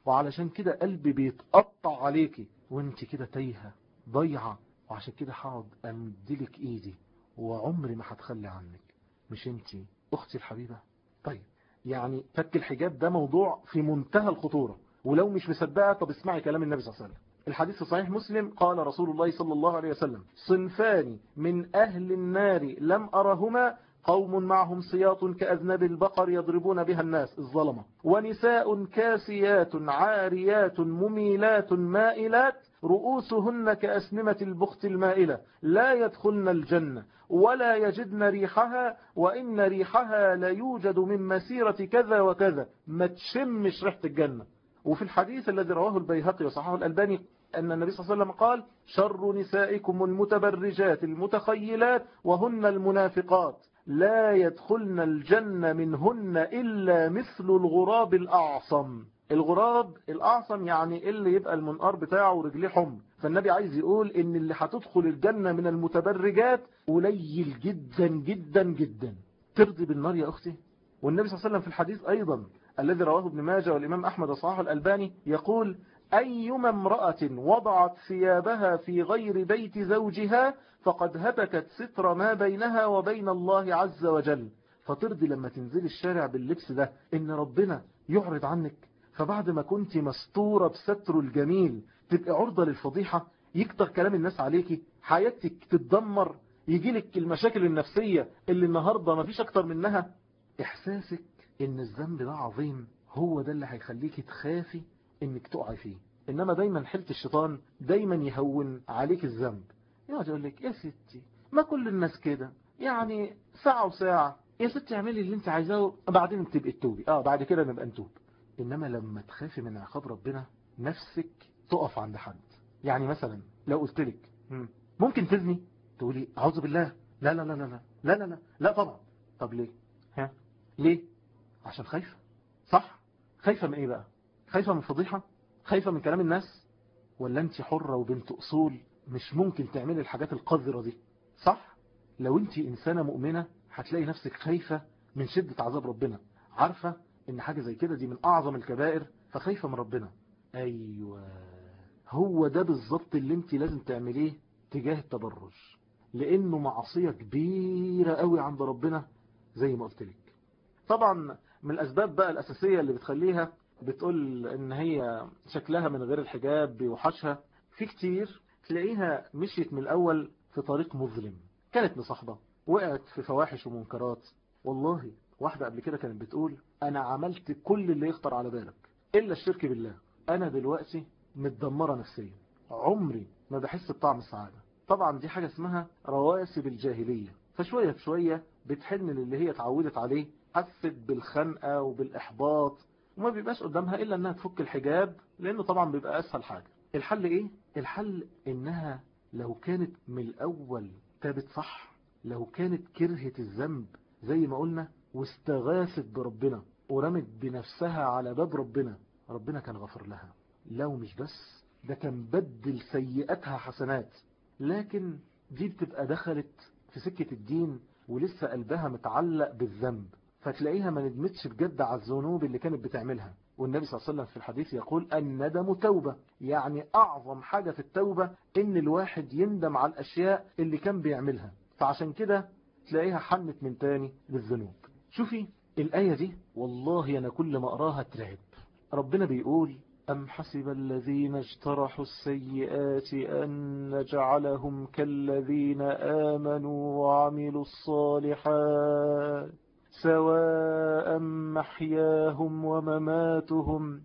وعلشان كده قلبي بيتقطع عليكي وانت كده تايهة ضيعة وعشان كده هقعد امدلك ايدي وعمري ما هتخلي عنك مش انت اختي الحبيبة طيب يعني فك الحجاب ده موضوع في منتهى الخطورة ولو مش مصدقة طب اسمعي كلام النبي صلى الله عليه وسلم الحديث في صحيح مسلم قال رسول الله صلى الله عليه وسلم صنفان من أهل النار لم أرهما قوم معهم سياط كأذنب البقر يضربون بها الناس الظلمة ونساء كاسيات عاريات مميلات مائلات رؤوسهن كأسنمة البخت المائلة لا يدخلن الجنة ولا يجدن ريحها وإن ريحها لا يوجد من مسيرة كذا وكذا ما تشمش ريحة الجنة وفي الحديث الذي رواه البيهقي وصححه الألباني أن النبي صلى الله عليه وسلم قال شر نسائكم المتبرجات المتخيلات وهن المنافقات لا يدخلن الجنة منهن إلا مثل الغراب الأعصم الغراب الأعصم يعني اللي يبقى المنقار بتاعه ورجليه حمر فالنبي عايز يقول ان اللي هتدخل الجنة من المتبرجات قليل جدا جدا جدا ترضي بالنار يا أختي والنبي صلى الله عليه وسلم في الحديث أيضا الذي رواه ابن ماجه والإمام أحمد وصححه الألباني يقول أيما امرأة وضعت ثيابها في غير بيت زوجها فقد هتكت ستر ما بينها وبين الله عز وجل فترضي لما تنزل الشارع باللبس ده إن ربنا يعرض عنك فبعد ما كنت مستورة بستر الجميل تبقى عرضة للفضيحة يكتر كلام الناس عليكي حياتك تتدمر يجيلك المشاكل النفسية اللي النهاردة ما فيش أكتر منها إحساسك إن الذنب ده عظيم هو ده اللي هيخليك تخافي إنك تقعي فيه إنما دايما حلت الشيطان دايما يهون عليك الذنب يقعد يقول لك يا ستي ما كل الناس كده يعني ساعة وساعة يا ستي اعملي اللي انت عايزاه بعدين تبقي تتوبي اه بعد كده نبقى نتوب انما لما تخافي من عقاب ربنا نفسك تقف عند حد يعني مثلا لو قلت لك ممكن تزني تقولي اعوذ بالله لا لا لا لا لا لا لا لا, لا طبعا طب ليه ها ليه عشان خايفه صح خايفه من ايه بقى خايفه من فضيحه خايفه من كلام الناس ولا انت حره وبنت اصول مش ممكن تعملي الحاجات القذرة دي صح لو انت انسانة مؤمنة هتلاقي نفسك خايفة من شدة عذاب ربنا عارفة ان حاجة زي كده دي من اعظم الكبائر فخايفة من ربنا ايوه هو ده بالظبط اللي انت لازم تعمليه تجاه التبرج لانه معصية كبيرة قوي عند ربنا زي ما قلت لك طبعا من الاسباب بقى الاساسية اللي بتخليها بتقول ان هي شكلها من غير الحجاب بيوحشها في كتير تلاقيها مشيت من الأول في طريق مظلم كانت مصاحبة وقعت في فواحش ومنكرات والله واحدة قبل كده كانت بتقول أنا عملت كل اللي يخطر على بالك إلا الشرك بالله أنا دلوقتي متدمرة نفسيا عمري ما بحس بطعم السعادة طبعا دي حاجة اسمها رواسب الجاهلية فشوية بشوية بتحن للي هي اتعودت عليه حست بالخنقة وبالإحباط وما بيبقاش قدامها إلا أنها تفك الحجاب لأنه طبعا بيبقى أسهل حاجة الحل ايه الحل انها لو كانت من الاول تابت صح لو كانت كرهت الذنب زي ما قلنا واستغاثت بربنا ورمت بنفسها على باب ربنا ربنا كان غفر لها لو مش بس ده كان بدل سيئاتها حسنات لكن دي بتبقى دخلت في سكة الدين ولسه قلبها متعلق بالذنب فتلاقيها ما ندمتش بجد على الذنوب اللي كانت بتعملها والنبي صلى الله عليه وسلم في الحديث يقول الندم توبة يعني أعظم حاجة في التوبة إن الواحد يندم على الأشياء اللي كان بيعملها فعشان كده تلاقيها حنت من تاني للذنوب شوفي الآية دي والله أنا كل ما أراها ترعب ربنا بيقول أم حسب الذين اجترحوا السيئات أن نجعلهم كالذين آمنوا وعملوا الصالحات سواء محياهم ومماتهم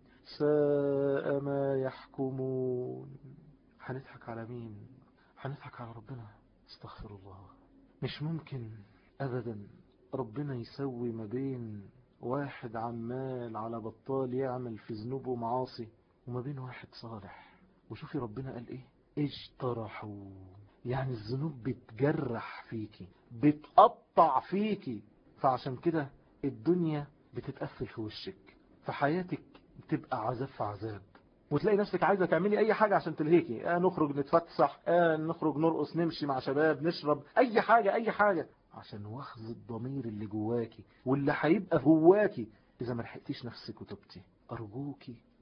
ساء ما يحكمون هنضحك على مين هنضحك على ربنا استغفر الله مش ممكن أبدا ربنا يسوي ما بين واحد عمال على بطال يعمل في ذنوب ومعاصي وما بين واحد صالح وشوفي ربنا قال ايه اجترحوا يعني الذنوب بتجرح فيكي بتقطع فيكي فعشان كده الدنيا بتتقفل في وشك فحياتك بتبقى عذاب في عذاب وتلاقي نفسك عايزة تعملي اي حاجة عشان تلهيكي آه نخرج نتفسح آه نخرج نرقص نمشي مع شباب نشرب اي حاجة اي حاجة عشان واخذ الضمير اللي جواكي واللي هيبقى جواكي اذا ما لحقتيش نفسك وتبتي ارجوكي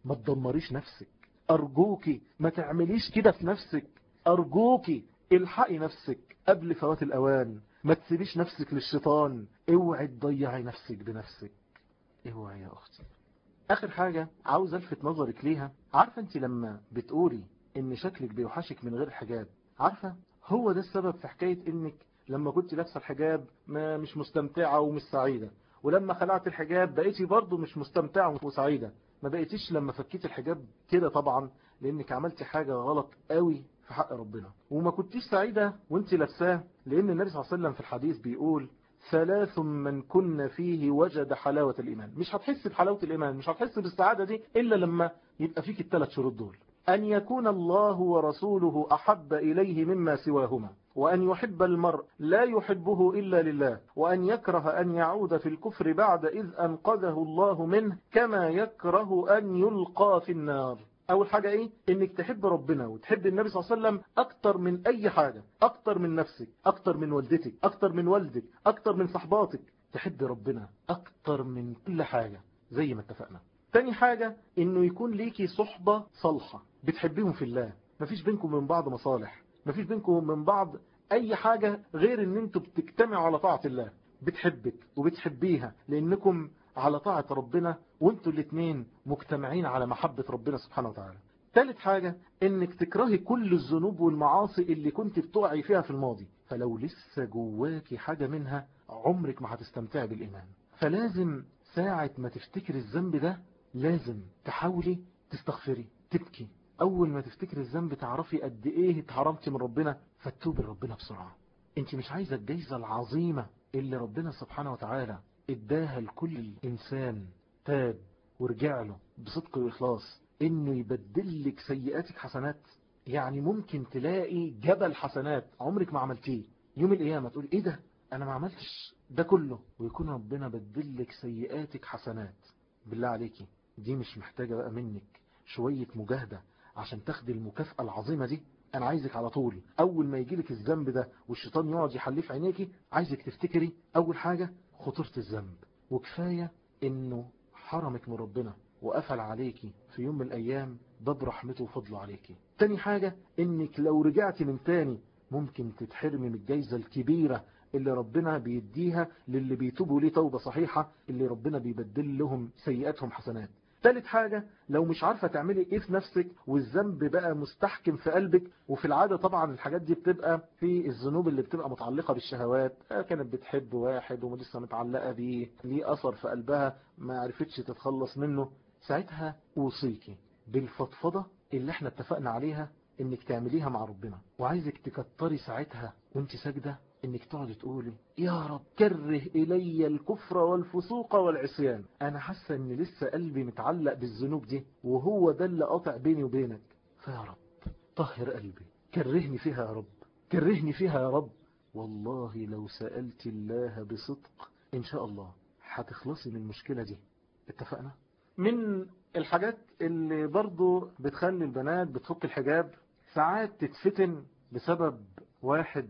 ما تدمريش نفسك أرجوكي ما تعمليش كده في نفسك أرجوكي الحقي نفسك قبل فوات الأوان ما تسيبيش نفسك للشيطان اوعي تضيعي نفسك بنفسك اوعي يا أختي آخر حاجة عاوز ألفت نظرك ليها عارفة أنت لما بتقولي إن شكلك بيوحشك من غير حجاب عارفة هو ده السبب في حكاية إنك لما كنت لابسه الحجاب ما مش مستمتعة ومش سعيدة ولما خلعت الحجاب بقيتي برضه مش مستمتعة وسعيدة ما بقيتيش لما فكيت الحجاب كده طبعا لانك عملتي حاجة غلط قوي في حق ربنا وما كنتيش سعيدة وانت لابساه لان النبي صلى الله عليه وسلم في الحديث بيقول ثلاث من كن فيه وجد حلاوة الإيمان مش هتحس بحلاوة الإيمان مش هتحس بالسعادة دي إلا لما يبقى فيك الثلاث شروط دول أن يكون الله ورسوله أحب إليه مما سواهما وأن يحب المرء لا يحبه إلا لله وأن يكره أن يعود في الكفر بعد إذ أنقذه الله منه كما يكره أن يلقى في النار أول حاجة إيه؟ إنك تحب ربنا وتحب النبي صلى الله عليه وسلم أكتر من أي حاجة أكتر من نفسك أكتر من والدتك أكتر من والدك أكتر من صحباتك تحب ربنا أكتر من كل حاجة زي ما اتفقنا تاني حاجة إنه يكون ليكي صحبة صالحة بتحبيهم في الله مفيش بينكم من بعض مصالح مفيش بينكم من بعض أي حاجة غير إن أنتوا بتجتمعوا على طاعة الله بتحبك وبتحبيها لأنكم على طاعة ربنا وانتوا الاثنين مجتمعين على محبة ربنا سبحانه وتعالى ثالث حاجة انك تكرهي كل الذنوب والمعاصي اللي كنت بتقعي فيها في الماضي فلو لسه جواكي حاجة منها عمرك ما هتستمتعي بالإيمان فلازم ساعة ما تفتكري الذنب ده لازم تحاولي تستغفري تبكي أول ما تفتكري الذنب تعرفي قد إيه اتحرمتي من ربنا فتوبي لربنا بسرعة انت مش عايزة الجايزة العظيمة اللي ربنا سبحانه وتعالى اداها لكل إنسان تاب ورجع له بصدق وإخلاص إنه يبدل لك سيئاتك حسنات يعني ممكن تلاقي جبل حسنات عمرك ما عملتيه يوم القيامة تقول إيه ده أنا ما عملتش ده كله ويكون ربنا بدل لك سيئاتك حسنات بالله عليكي دي مش محتاجة بقى منك شوية مجاهدة عشان تاخدي المكافأة العظيمة دي أنا عايزك على طول أول ما يجيلك الذنب ده والشيطان يقعد يحليه في عينيكي عايزك تفتكري أول حاجة خطورة الذنب وكفاية إنه حرمك من ربنا وقفل عليكي في يوم من الأيام باب رحمته وفضله عليكي تاني حاجة إنك لو رجعتي من تاني ممكن تتحرمي من الجايزة الكبيرة اللي ربنا بيديها للي بيتوبوا ليه توبة صحيحة اللي ربنا بيبدل لهم سيئاتهم حسنات ثالث حاجة لو مش عارفة تعملي ايه في نفسك والذنب بقى مستحكم في قلبك وفي العادة طبعا الحاجات دي بتبقى في الذنوب اللي بتبقى متعلقة بالشهوات كانت بتحب واحد ولسه متعلقة بيه ليه أثر في قلبها ما عرفتش تتخلص منه ساعتها اوصيكي بالفضفضة اللي احنا اتفقنا عليها انك تعمليها مع ربنا وعايزك تكتري ساعتها وانت ساجدة انك تقعد تقولي يا رب كره الي الكفر والفسوق والعصيان انا حاسة ان لسه قلبي متعلق بالذنوب دي وهو ده اللي قاطع بيني وبينك فيا رب طهر قلبي كرهني فيها يا رب كرهني فيها يا رب والله لو سألت الله بصدق ان شاء الله هتخلصي من المشكلة دي اتفقنا من الحاجات اللي برضو بتخلي البنات بتفك الحجاب ساعات تتفتن بسبب واحد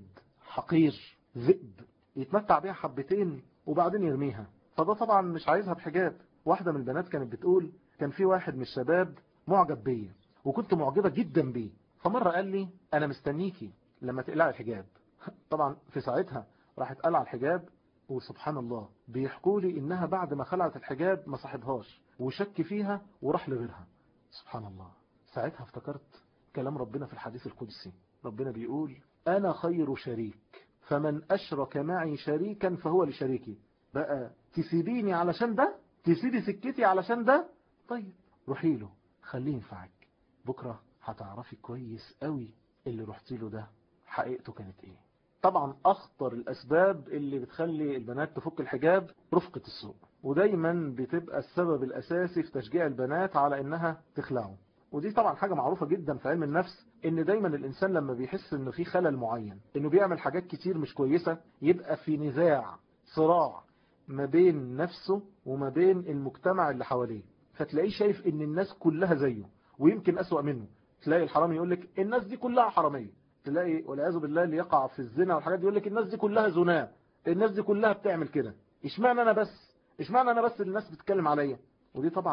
حقير ذئب يتمتع بيها حبتين وبعدين يرميها فده طبعا مش عايزها بحجاب واحدة من البنات كانت بتقول كان في واحد من الشباب معجب بيا وكنت معجبة جدا بيه فمرة قال لي انا مستنيكي لما تقلعي الحجاب طبعا في ساعتها راحت قلع الحجاب وسبحان الله بيحكوا لي انها بعد ما خلعت الحجاب ما صاحبهاش وشك فيها وراح لغيرها سبحان الله ساعتها افتكرت كلام ربنا في الحديث القدسي ربنا بيقول أنا خير شريك فمن أشرك معي شريكا فهو لشريكي بقى تسيبيني علشان ده تسيبي سكتي علشان ده طيب روحي له خليه ينفعك بكرة هتعرفي كويس قوي اللي رحتي له ده حقيقته كانت ايه طبعا اخطر الاسباب اللي بتخلي البنات تفك الحجاب رفقة السوق ودايما بتبقى السبب الاساسي في تشجيع البنات على انها تخلعه ودي طبعا حاجة معروفة جدا في علم النفس ان دايما الانسان لما بيحس انه في خلل معين انه بيعمل حاجات كتير مش كويسة يبقى في نزاع صراع ما بين نفسه وما بين المجتمع اللي حواليه فتلاقيه شايف ان الناس كلها زيه ويمكن اسوأ منه تلاقي الحرامي يقول لك الناس دي كلها حرامية تلاقي والعياذ بالله اللي يقع في الزنا والحاجات دي يقول لك الناس دي كلها زنا الناس دي كلها بتعمل كده اشمعنى انا بس اشمعنى انا بس اللي الناس بتتكلم عليا ودي طبعا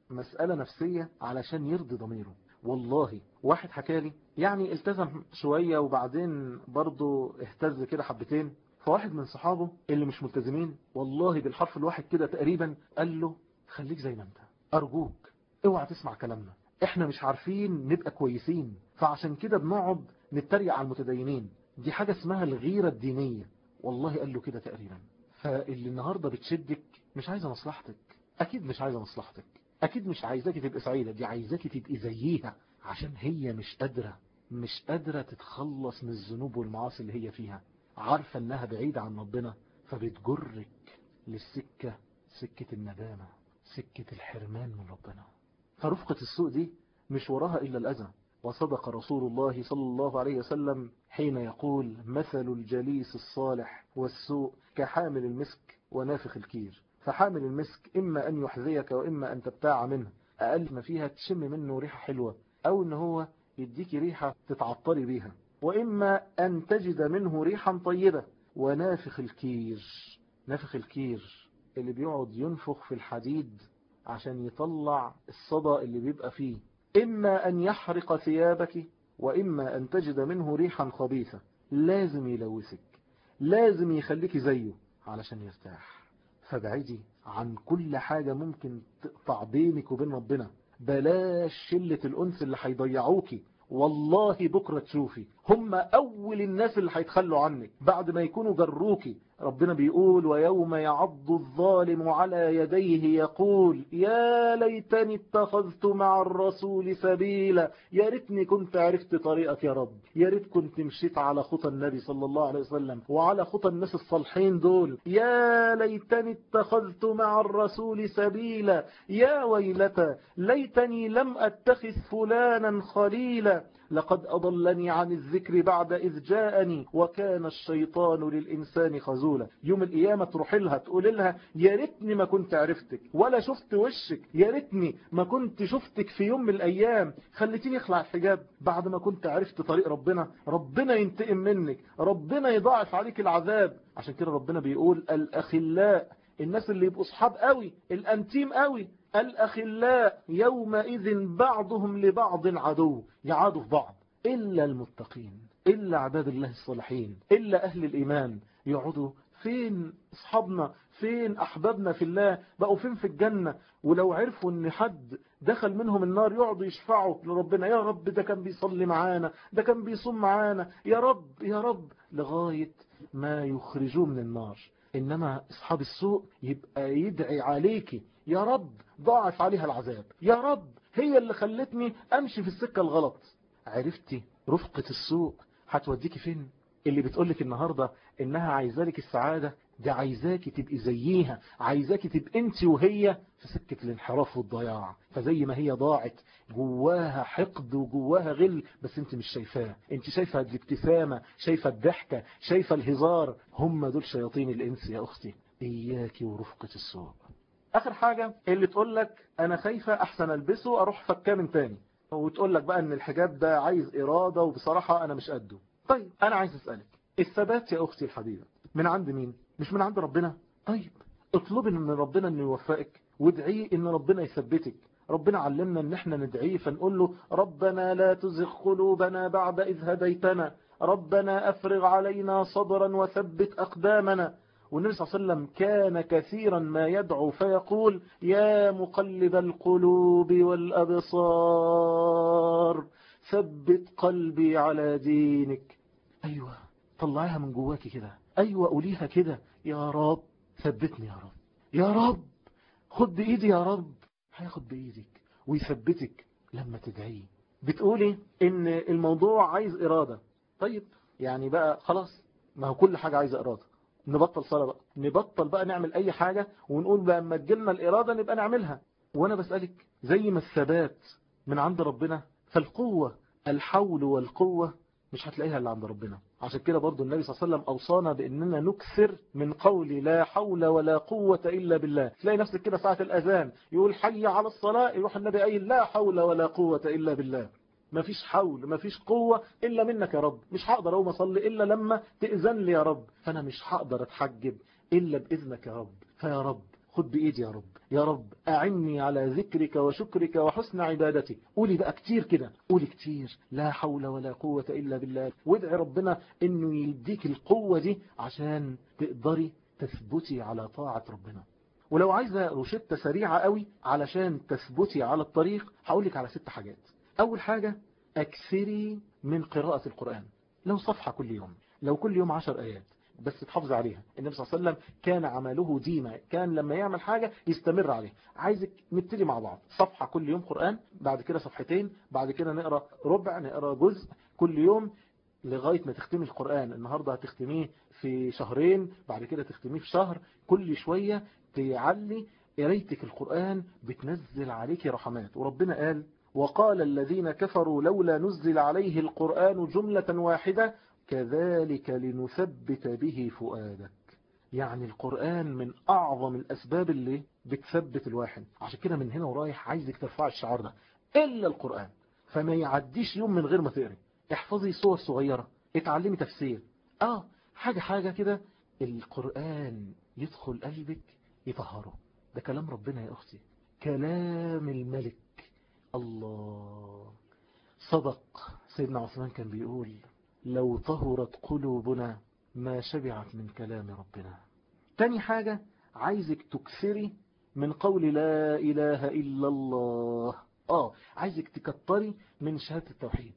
مسألة نفسية علشان يرضي ضميره والله واحد حكالي يعني التزم شوية وبعدين برضه اهتز كده حبتين فواحد من صحابه اللي مش ملتزمين والله بالحرف الواحد كده تقريبا قال له خليك زي ما انت أرجوك اوعى تسمع كلامنا احنا مش عارفين نبقى كويسين فعشان كده بنقعد نتريق على المتدينين دي حاجة اسمها الغيرة الدينية والله قال له كده تقريبا فاللي النهاردة بتشدك مش عايزة مصلحتك أكيد مش عايزة مصلحتك أكيد مش عايزاكي تبقى سعيدة دي عايزاكي تبقي زيها عشان هي مش قادرة مش قادرة تتخلص من الذنوب والمعاصي اللي هي فيها عارفة انها بعيدة عن ربنا فبتجرك للسكة سكة الندامة سكة الحرمان من ربنا فرفقة السوء دي مش وراها إلا الأذى وصدق رسول الله صلى الله عليه وسلم حين يقول مثل الجليس الصالح والسوء كحامل المسك ونافخ الكير فحامل المسك إما أن يحذيك وإما أن تبتاع منه أقل ما فيها تشم منه ريحة حلوة أو أن هو يديك ريحة تتعطري بيها وإما أن تجد منه ريحا طيبة ونافخ الكير نافخ الكير اللي بيقعد ينفخ في الحديد عشان يطلع الصدى اللي بيبقى فيه إما أن يحرق ثيابك وإما أن تجد منه ريحا خبيثة لازم يلوثك لازم يخليك زيه علشان يرتاح فابعدي عن كل حاجة ممكن تقطع بينك وبين ربنا بلاش شلة الأنس اللي هيضيعوكي والله بكرة تشوفي هم أول الناس اللي هيتخلوا عنك بعد ما يكونوا جروكي ربنا بيقول ويوم يعض الظالم على يديه يقول يا ليتني اتخذت مع الرسول سبيلا يا ريتني كنت عرفت طريقك يا رب يا ريت كنت مشيت على خطى النبي صلى الله عليه وسلم وعلى خطى الناس الصالحين دول يا ليتني اتخذت مع الرسول سبيلا يا ويلتى ليتني لم اتخذ فلانا خليلا لقد أضلني عن الذكر بعد إذ جاءني وكان الشيطان للإنسان خزولا يوم القيامة تروح لها تقول لها يا ريتني ما كنت عرفتك ولا شفت وشك يا ريتني ما كنت شفتك في يوم من الأيام خليتيني اخلع الحجاب بعد ما كنت عرفت طريق ربنا ربنا ينتقم منك ربنا يضاعف عليك العذاب عشان كده ربنا بيقول الأخلاء الناس اللي يبقوا صحاب قوي الأنتيم قوي الأخلاء يومئذ بعضهم لبعض عدو يعادوا في بعض إلا المتقين إلا عباد الله الصالحين إلا أهل الإيمان يقعدوا فين أصحابنا فين أحبابنا في الله بقوا فين في الجنة ولو عرفوا أن حد دخل منهم النار يقعدوا يشفعوا لربنا يا رب ده كان بيصلي معانا ده كان بيصوم معانا يا رب يا رب لغاية ما يخرجوه من النار إنما أصحاب السوء يبقى يدعي عليكي يا رب ضاعف عليها العذاب يا رب هي اللي خلتني أمشي في السكة الغلط عرفتي رفقة السوء هتوديكي فين اللي بتقولك النهاردة إنها عايزالك السعادة دي عايزاكي تبقي زيها عايزاكي تبقي انت وهي في سكة الانحراف والضياع فزي ما هي ضاعت جواها حقد وجواها غل بس انت مش شايفاه انت شايفة الابتسامة شايفة الضحكة شايفة الهزار هم دول شياطين الانس يا اختي اياكي ورفقة السوء اخر حاجة اللي تقول لك انا خايفة احسن البسه اروح فكاه من تاني وتقول لك بقى ان الحجاب ده عايز ارادة وبصراحة انا مش قده طيب انا عايز اسألك الثبات يا اختي الحبيبة من عند مين مش من عند ربنا طيب اطلبي من ربنا انه يوفقك وادعيه ان ربنا يثبتك ربنا علمنا ان احنا ندعيه فنقول له ربنا لا تزغ قلوبنا بعد اذ هديتنا ربنا افرغ علينا صبرا وثبت اقدامنا والنبي صلى الله عليه وسلم كان كثيرا ما يدعو فيقول يا مقلب القلوب والأبصار ثبت قلبي على دينك أيوة طلعيها من جواك كده أيوة قوليها كده يا رب ثبتني يا رب يا رب خد بإيدي يا رب هياخد بإيدك ويثبتك لما تدعيه بتقولي ان الموضوع عايز إرادة طيب يعني بقى خلاص ما هو كل حاجة عايزة إرادة نبطل صلاة بقى نبطل بقى نعمل أي حاجة ونقول بقى لما تجيلنا الإرادة نبقى نعملها وأنا بسألك زي ما الثبات من عند ربنا فالقوة الحول والقوة مش هتلاقيها اللي عند ربنا عشان كده برضو النبي صلى الله عليه وسلم أوصانا بأننا نكثر من قول لا حول ولا قوة إلا بالله تلاقي نفسك كده ساعة الأذان يقول حي على الصلاة يروح النبي قايل لا حول ولا قوة إلا بالله مفيش حول مفيش قوة إلا منك يا رب مش هقدر أقوم أصلي إلا لما تأذن لي يا رب فأنا مش هقدر أتحجب إلا بإذنك يا رب فيا رب خد بإيدي يا رب يا رب أعني على ذكرك وشكرك وحسن عبادتك قولي بقى كتير كده قولي كتير لا حول ولا قوة إلا بالله وادعي ربنا إنه يديك القوة دي عشان تقدري تثبتي على طاعة ربنا ولو عايزة روشتة سريعة قوي علشان تثبتي على الطريق هقولك على ست حاجات أول حاجة أكثري من قراءة القرآن لو صفحة كل يوم لو كل يوم عشر آيات بس تحافظ عليها النبي صلى الله عليه وسلم كان عمله ديما كان لما يعمل حاجة يستمر عليها عايزك نبتدي مع بعض صفحة كل يوم قرآن بعد كده صفحتين بعد كده نقرأ ربع نقرأ جزء كل يوم لغاية ما تختمي القرآن النهاردة هتختميه في شهرين بعد كده تختميه في شهر كل شوية تعلي قرايتك القرآن بتنزل عليك رحمات وربنا قال وقال الذين كفروا لولا نزل عليه القرآن جملة واحدة كذلك لنثبت به فؤادك يعني القرآن من أعظم الأسباب اللي بتثبت الواحد عشان كده من هنا ورايح عايزك ترفع الشعار ده إلا القرآن فما يعديش يوم من غير ما تقري احفظي صور صغيرة اتعلمي تفسير اه حاجة حاجة كده القرآن يدخل قلبك يطهره ده كلام ربنا يا أختي كلام الملك الله صدق سيدنا عثمان كان بيقول لو طهرت قلوبنا ما شبعت من كلام ربنا تاني حاجة عايزك تكثري من قول لا إله إلا الله آه عايزك تكتري من شهادة التوحيد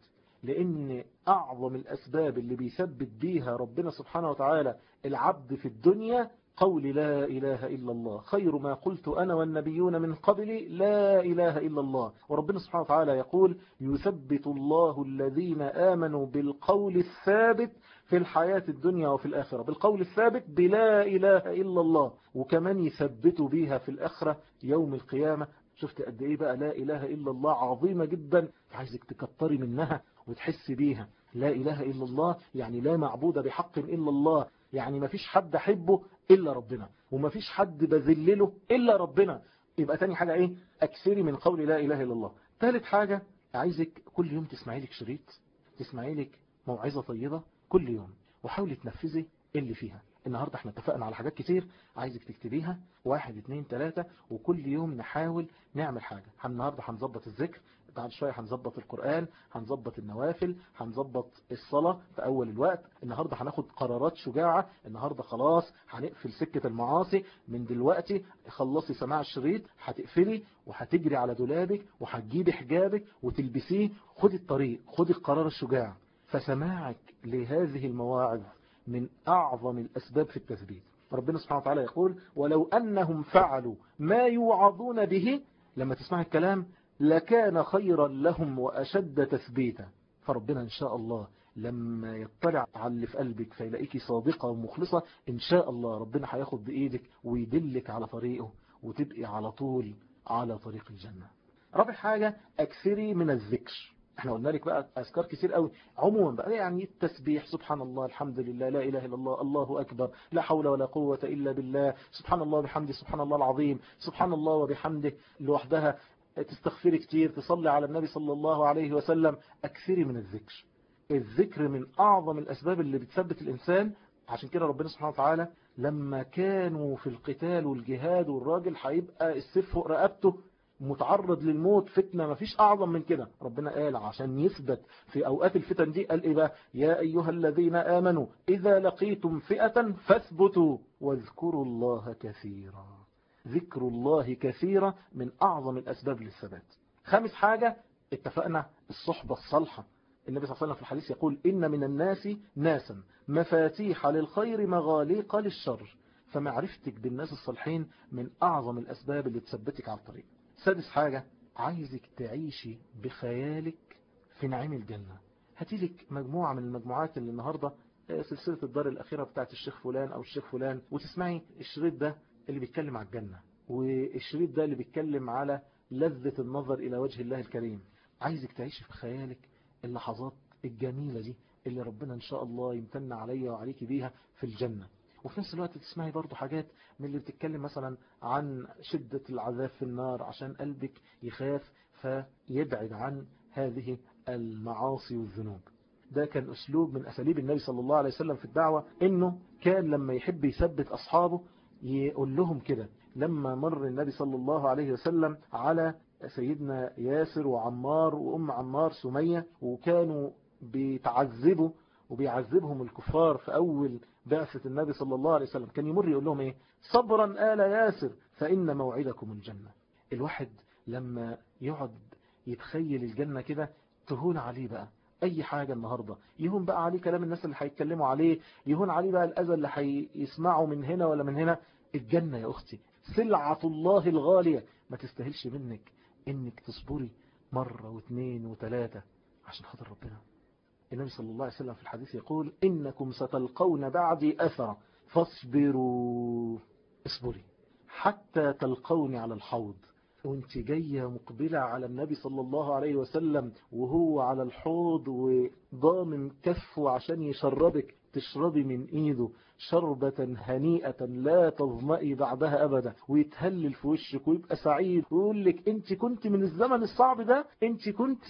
لأن أعظم الأسباب اللي بيثبت بيها ربنا سبحانه وتعالى العبد في الدنيا قول لا إله إلا الله خير ما قلت أنا والنبيون من قبلي لا إله إلا الله وربنا سبحانه وتعالى يقول يثبت الله الذين آمنوا بالقول الثابت في الحياة الدنيا وفي الآخرة بالقول الثابت بلا إله إلا الله وكمان يثبتوا بيها في الآخرة يوم القيامة شفت قد إيه بقى لا إله إلا الله عظيمة جدا عايزك تكتري منها وتحس بيها لا إله إلا الله يعني لا معبود بحق إلا الله يعني ما فيش حد أحبه إلا ربنا وما فيش حد بذلله إلا ربنا يبقى تاني حاجة إيه أكثري من قول لا إله إلا الله ثالث حاجة عايزك كل يوم تسمعي لك شريط تسمعي لك موعظة طيبة كل يوم وحاولي تنفذي اللي فيها النهاردة احنا اتفقنا على حاجات كتير عايزك تكتبيها واحد اتنين تلاتة وكل يوم نحاول نعمل حاجة النهاردة هنظبط الذكر بعد شوية هنظبط القرآن هنظبط النوافل هنظبط الصلاة في أول الوقت النهاردة هناخد قرارات شجاعة النهاردة خلاص هنقفل سكة المعاصي من دلوقتي خلصي سماع الشريط هتقفلي وهتجري على دولابك وهتجيبي حجابك وتلبسيه خدي الطريق خدي القرار الشجاع فسماعك لهذه المواعظ من أعظم الأسباب في التثبيت ربنا سبحانه وتعالى يقول ولو أنهم فعلوا ما يوعظون به لما تسمع الكلام لكان خيرا لهم وأشد تثبيتا فربنا إن شاء الله لما يطلع على اللي في قلبك فيلاقيك صادقة ومخلصة إن شاء الله ربنا هياخد بإيدك ويدلك على طريقه وتبقي على طول على طريق الجنة رابع حاجة أكثري من الذكر احنا قلنا لك بقى أذكار كتير قوي عموما بقى يعني التسبيح سبحان الله الحمد لله لا إله إلا الله الله أكبر لا حول ولا قوة إلا بالله سبحان الله وبحمده سبحان الله العظيم سبحان الله وبحمده لوحدها تستغفري كتير تصلي على النبي صلى الله عليه وسلم أكثري من الذكر الذكر من أعظم الأسباب اللي بتثبت الإنسان عشان كده ربنا سبحانه وتعالى لما كانوا في القتال والجهاد والراجل هيبقى السيف فوق رقبته متعرض للموت فتنة ما فيش أعظم من كده ربنا قال عشان يثبت في أوقات الفتن دي قال إيه بقى يا أيها الذين آمنوا إذا لقيتم فئة فاثبتوا واذكروا الله كثيرا ذكر الله كثيرا من أعظم الأسباب للثبات خامس حاجة اتفقنا الصحبة الصالحة النبي صلى الله عليه وسلم في الحديث يقول إن من الناس ناسا مفاتيح للخير مغاليق للشر فمعرفتك بالناس الصالحين من أعظم الأسباب اللي تثبتك على الطريق سادس حاجة عايزك تعيشي بخيالك في نعيم الجنة هاتيلك مجموعة من المجموعات اللي النهاردة سلسلة الدار الأخيرة بتاعت الشيخ فلان أو الشيخ فلان وتسمعي الشريط ده اللي بيتكلم على الجنة والشريط ده اللي بيتكلم على لذة النظر إلى وجه الله الكريم عايزك تعيشي في خيالك اللحظات الجميلة دي اللي ربنا إن شاء الله يمتن عليا وعليك بيها في الجنة وفي نفس الوقت تسمعي برضو حاجات من اللي بتتكلم مثلا عن شدة العذاب في النار عشان قلبك يخاف فيبعد عن هذه المعاصي والذنوب ده كان أسلوب من أساليب النبي صلى الله عليه وسلم في الدعوة إنه كان لما يحب يثبت أصحابه يقول لهم كده لما مر النبي صلى الله عليه وسلم على سيدنا ياسر وعمار وأم عمار سمية وكانوا بيتعذبوا وبيعذبهم الكفار في أول بعثة النبي صلى الله عليه وسلم كان يمر يقول لهم إيه صبرا آل ياسر فإن موعدكم الجنة الواحد لما يقعد يتخيل الجنة كده تهون عليه بقى اي حاجة النهاردة يهون بقى عليه كلام الناس اللي هيتكلموا عليه يهون عليه بقى الاذى اللي هيسمعوا من هنا ولا من هنا الجنة يا اختي سلعة الله الغالية ما تستاهلش منك انك تصبري مرة واثنين وثلاثة عشان خاطر ربنا النبي صلى الله عليه وسلم في الحديث يقول إنكم ستلقون بعدي أثرا فاصبروا اصبري حتى تلقوني على الحوض وانت جاية مقبلة على النبي صلى الله عليه وسلم وهو على الحوض وضامن كفه عشان يشربك تشربي من ايده شربة هنيئة لا تظمئي بعدها ابدا ويتهلل في وشك ويبقى سعيد ويقول لك انت كنت من الزمن الصعب ده انت كنت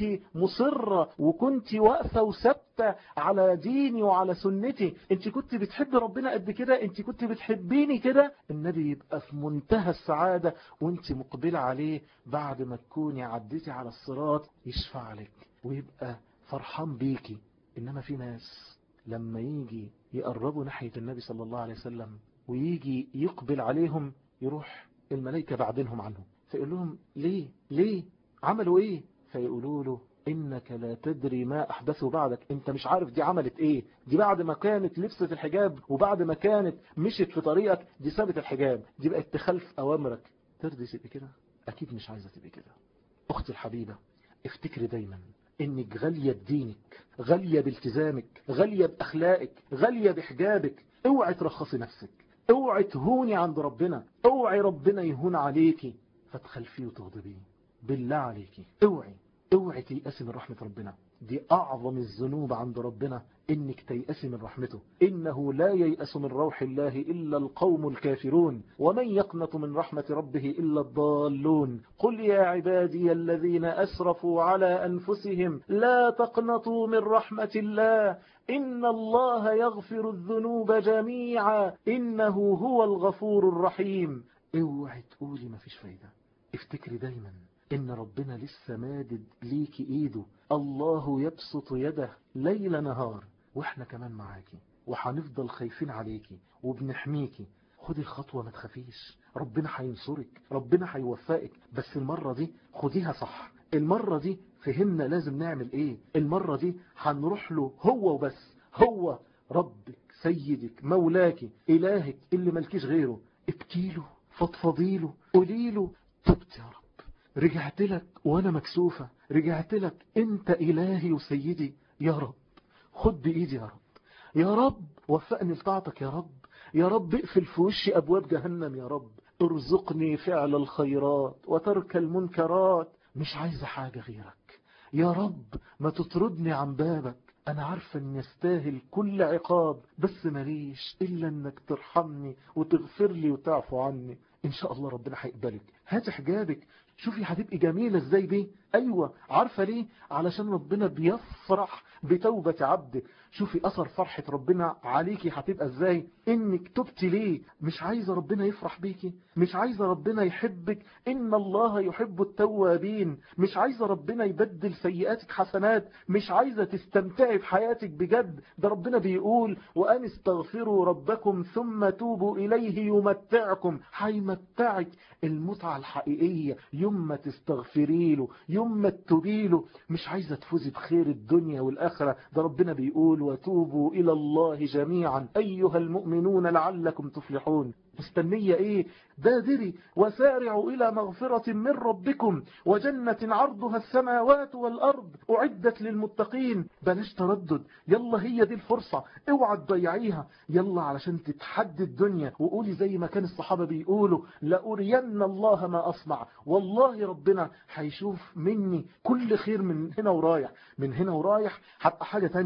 مصرة وكنت واقفة وثابتة على ديني وعلى سنتي انت كنت بتحب ربنا قد كده انت كنت بتحبيني كده النبي يبقى في منتهى السعادة وانت مقبلة عليه بعد ما تكوني عديتي على الصراط يشفع لك ويبقى فرحان بيكي انما في ناس لما يجي يقربوا ناحية النبي صلى الله عليه وسلم ويجي يقبل عليهم يروح الملائكة بعدينهم عنهم فيقول لهم ليه ليه عملوا ايه فيقولوا له انك لا تدري ما احدثوا بعدك انت مش عارف دي عملت ايه دي بعد ما كانت لبست الحجاب وبعد ما كانت مشت في طريقك دي سابت الحجاب دي بقت تخلف اوامرك ترضي تبقى كده اكيد مش عايزة تبقى كده اختي الحبيبة افتكري دايما انك غالية بدينك غالية بالتزامك غالية باخلاقك غالية بحجابك اوعي ترخصي نفسك اوعي تهوني عند ربنا اوعي ربنا يهون عليكي فتخلفيه وتغضبيه بالله عليكي اوعي اوعي تيأسي من رحمة ربنا دي أعظم الذنوب عند ربنا إنك تيأسي من رحمته إنه لا ييأس من روح الله إلا القوم الكافرون ومن يقنط من رحمة ربه إلا الضالون قل يا عبادي الذين أسرفوا على أنفسهم لا تقنطوا من رحمة الله إن الله يغفر الذنوب جميعا إنه هو الغفور الرحيم اوعي تقولي ما فيش فايدة افتكري دايما إن ربنا لسه مادد ليكي إيده الله يبسط يده ليل نهار وإحنا كمان معاكي وحنفضل خايفين عليكي وبنحميكي خدي الخطوة ما تخافيش ربنا هينصرك ربنا هيوفقك بس المرة دي خديها صح المرة دي فهمنا لازم نعمل ايه المرة دي هنروح له هو وبس هو ربك سيدك مولاك إلهك اللي ملكيش غيره ابكيله فضفضيله قوليله تبت يا رب رجعت لك وانا مكسوفة رجعت لك انت الهي وسيدي يا رب خد بايدي يا رب يا رب وفقني لطاعتك يا رب يا رب اقفل في وشي ابواب جهنم يا رب ارزقني فعل الخيرات وترك المنكرات مش عايزة حاجة غيرك يا رب ما تطردني عن بابك أنا عارفة أن يستاهل كل عقاب بس ماليش إلا أنك ترحمني وتغفر لي وتعفو عني إن شاء الله ربنا هيقبلك هات حجابك شوفي هتبقي جميلة ازاي دي ايوه عارفة ليه علشان ربنا بيفرح بتوبة عبدك شوفي اثر فرحة ربنا عليكي هتبقى ازاي انك تبتي ليه مش عايزة ربنا يفرح بيكي مش عايزة ربنا يحبك ان الله يحب التوابين مش عايزة ربنا يبدل سيئاتك حسنات مش عايزة تستمتعي بحياتك بجد ده ربنا بيقول وان استغفروا ربكم ثم توبوا اليه يمتعكم هيمتعك المتعة الحقيقية يوم ما تستغفري له يوم ما تتوبي له مش عايزة تفوزي بخير الدنيا والآخرة ده ربنا بيقول وتوبوا إلى الله جميعا أيها المؤمنون لعلكم تفلحون مستنية ايه بادري وسارعوا الى مغفرة من ربكم وجنة عرضها السماوات والارض اعدت للمتقين بلاش تردد يلا هي دي الفرصة اوعى تضيعيها يلا علشان تتحدي الدنيا وقولي زي ما كان الصحابة بيقولوا لأرين الله ما اصنع والله ربنا هيشوف مني كل خير من هنا ورايح من هنا ورايح هبقى حاجة تانية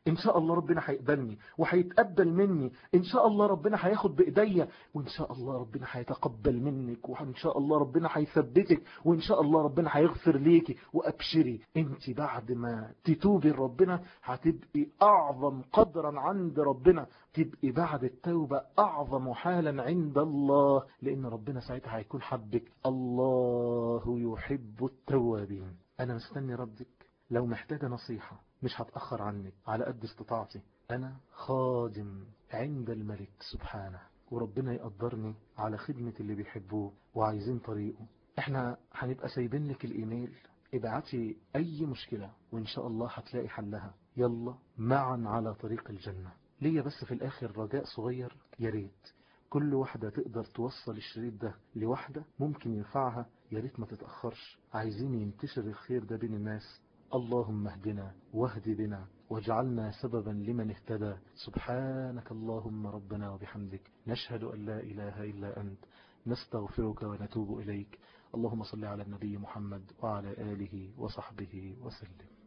ان شاء الله ربنا هيقبلني وهيتقبل مني ان شاء الله ربنا هياخد بايديا وان شاء الله ربنا هيتقبل منك وان شاء الله ربنا هيثبتك وان شاء الله ربنا هيغفر ليكي وابشري انت بعد ما تتوبي لربنا هتبقي اعظم قدرا عند ربنا تبقي بعد التوبة اعظم حالا عند الله لان ربنا ساعتها هيكون حبك الله يحب التوابين انا مستني ردك لو محتاجة نصيحة مش هتأخر عنك على قد استطاعتي أنا خادم عند الملك سبحانه وربنا يقدرني على خدمة اللي بيحبوه وعايزين طريقه احنا هنبقى سايبين لك الايميل ابعتي اي مشكلة وان شاء الله هتلاقي حلها يلا معا على طريق الجنة ليا بس في الاخر رجاء صغير يا ريت كل واحدة تقدر توصل الشريط ده لواحدة ممكن ينفعها يا ريت ما تتأخرش عايزين ينتشر الخير ده بين الناس اللهم اهدنا واهد بنا واجعلنا سببا لمن اهتدى سبحانك اللهم ربنا وبحمدك نشهد أن لا إله إلا أنت نستغفرك ونتوب إليك اللهم صل على النبي محمد وعلى آله وصحبه وسلم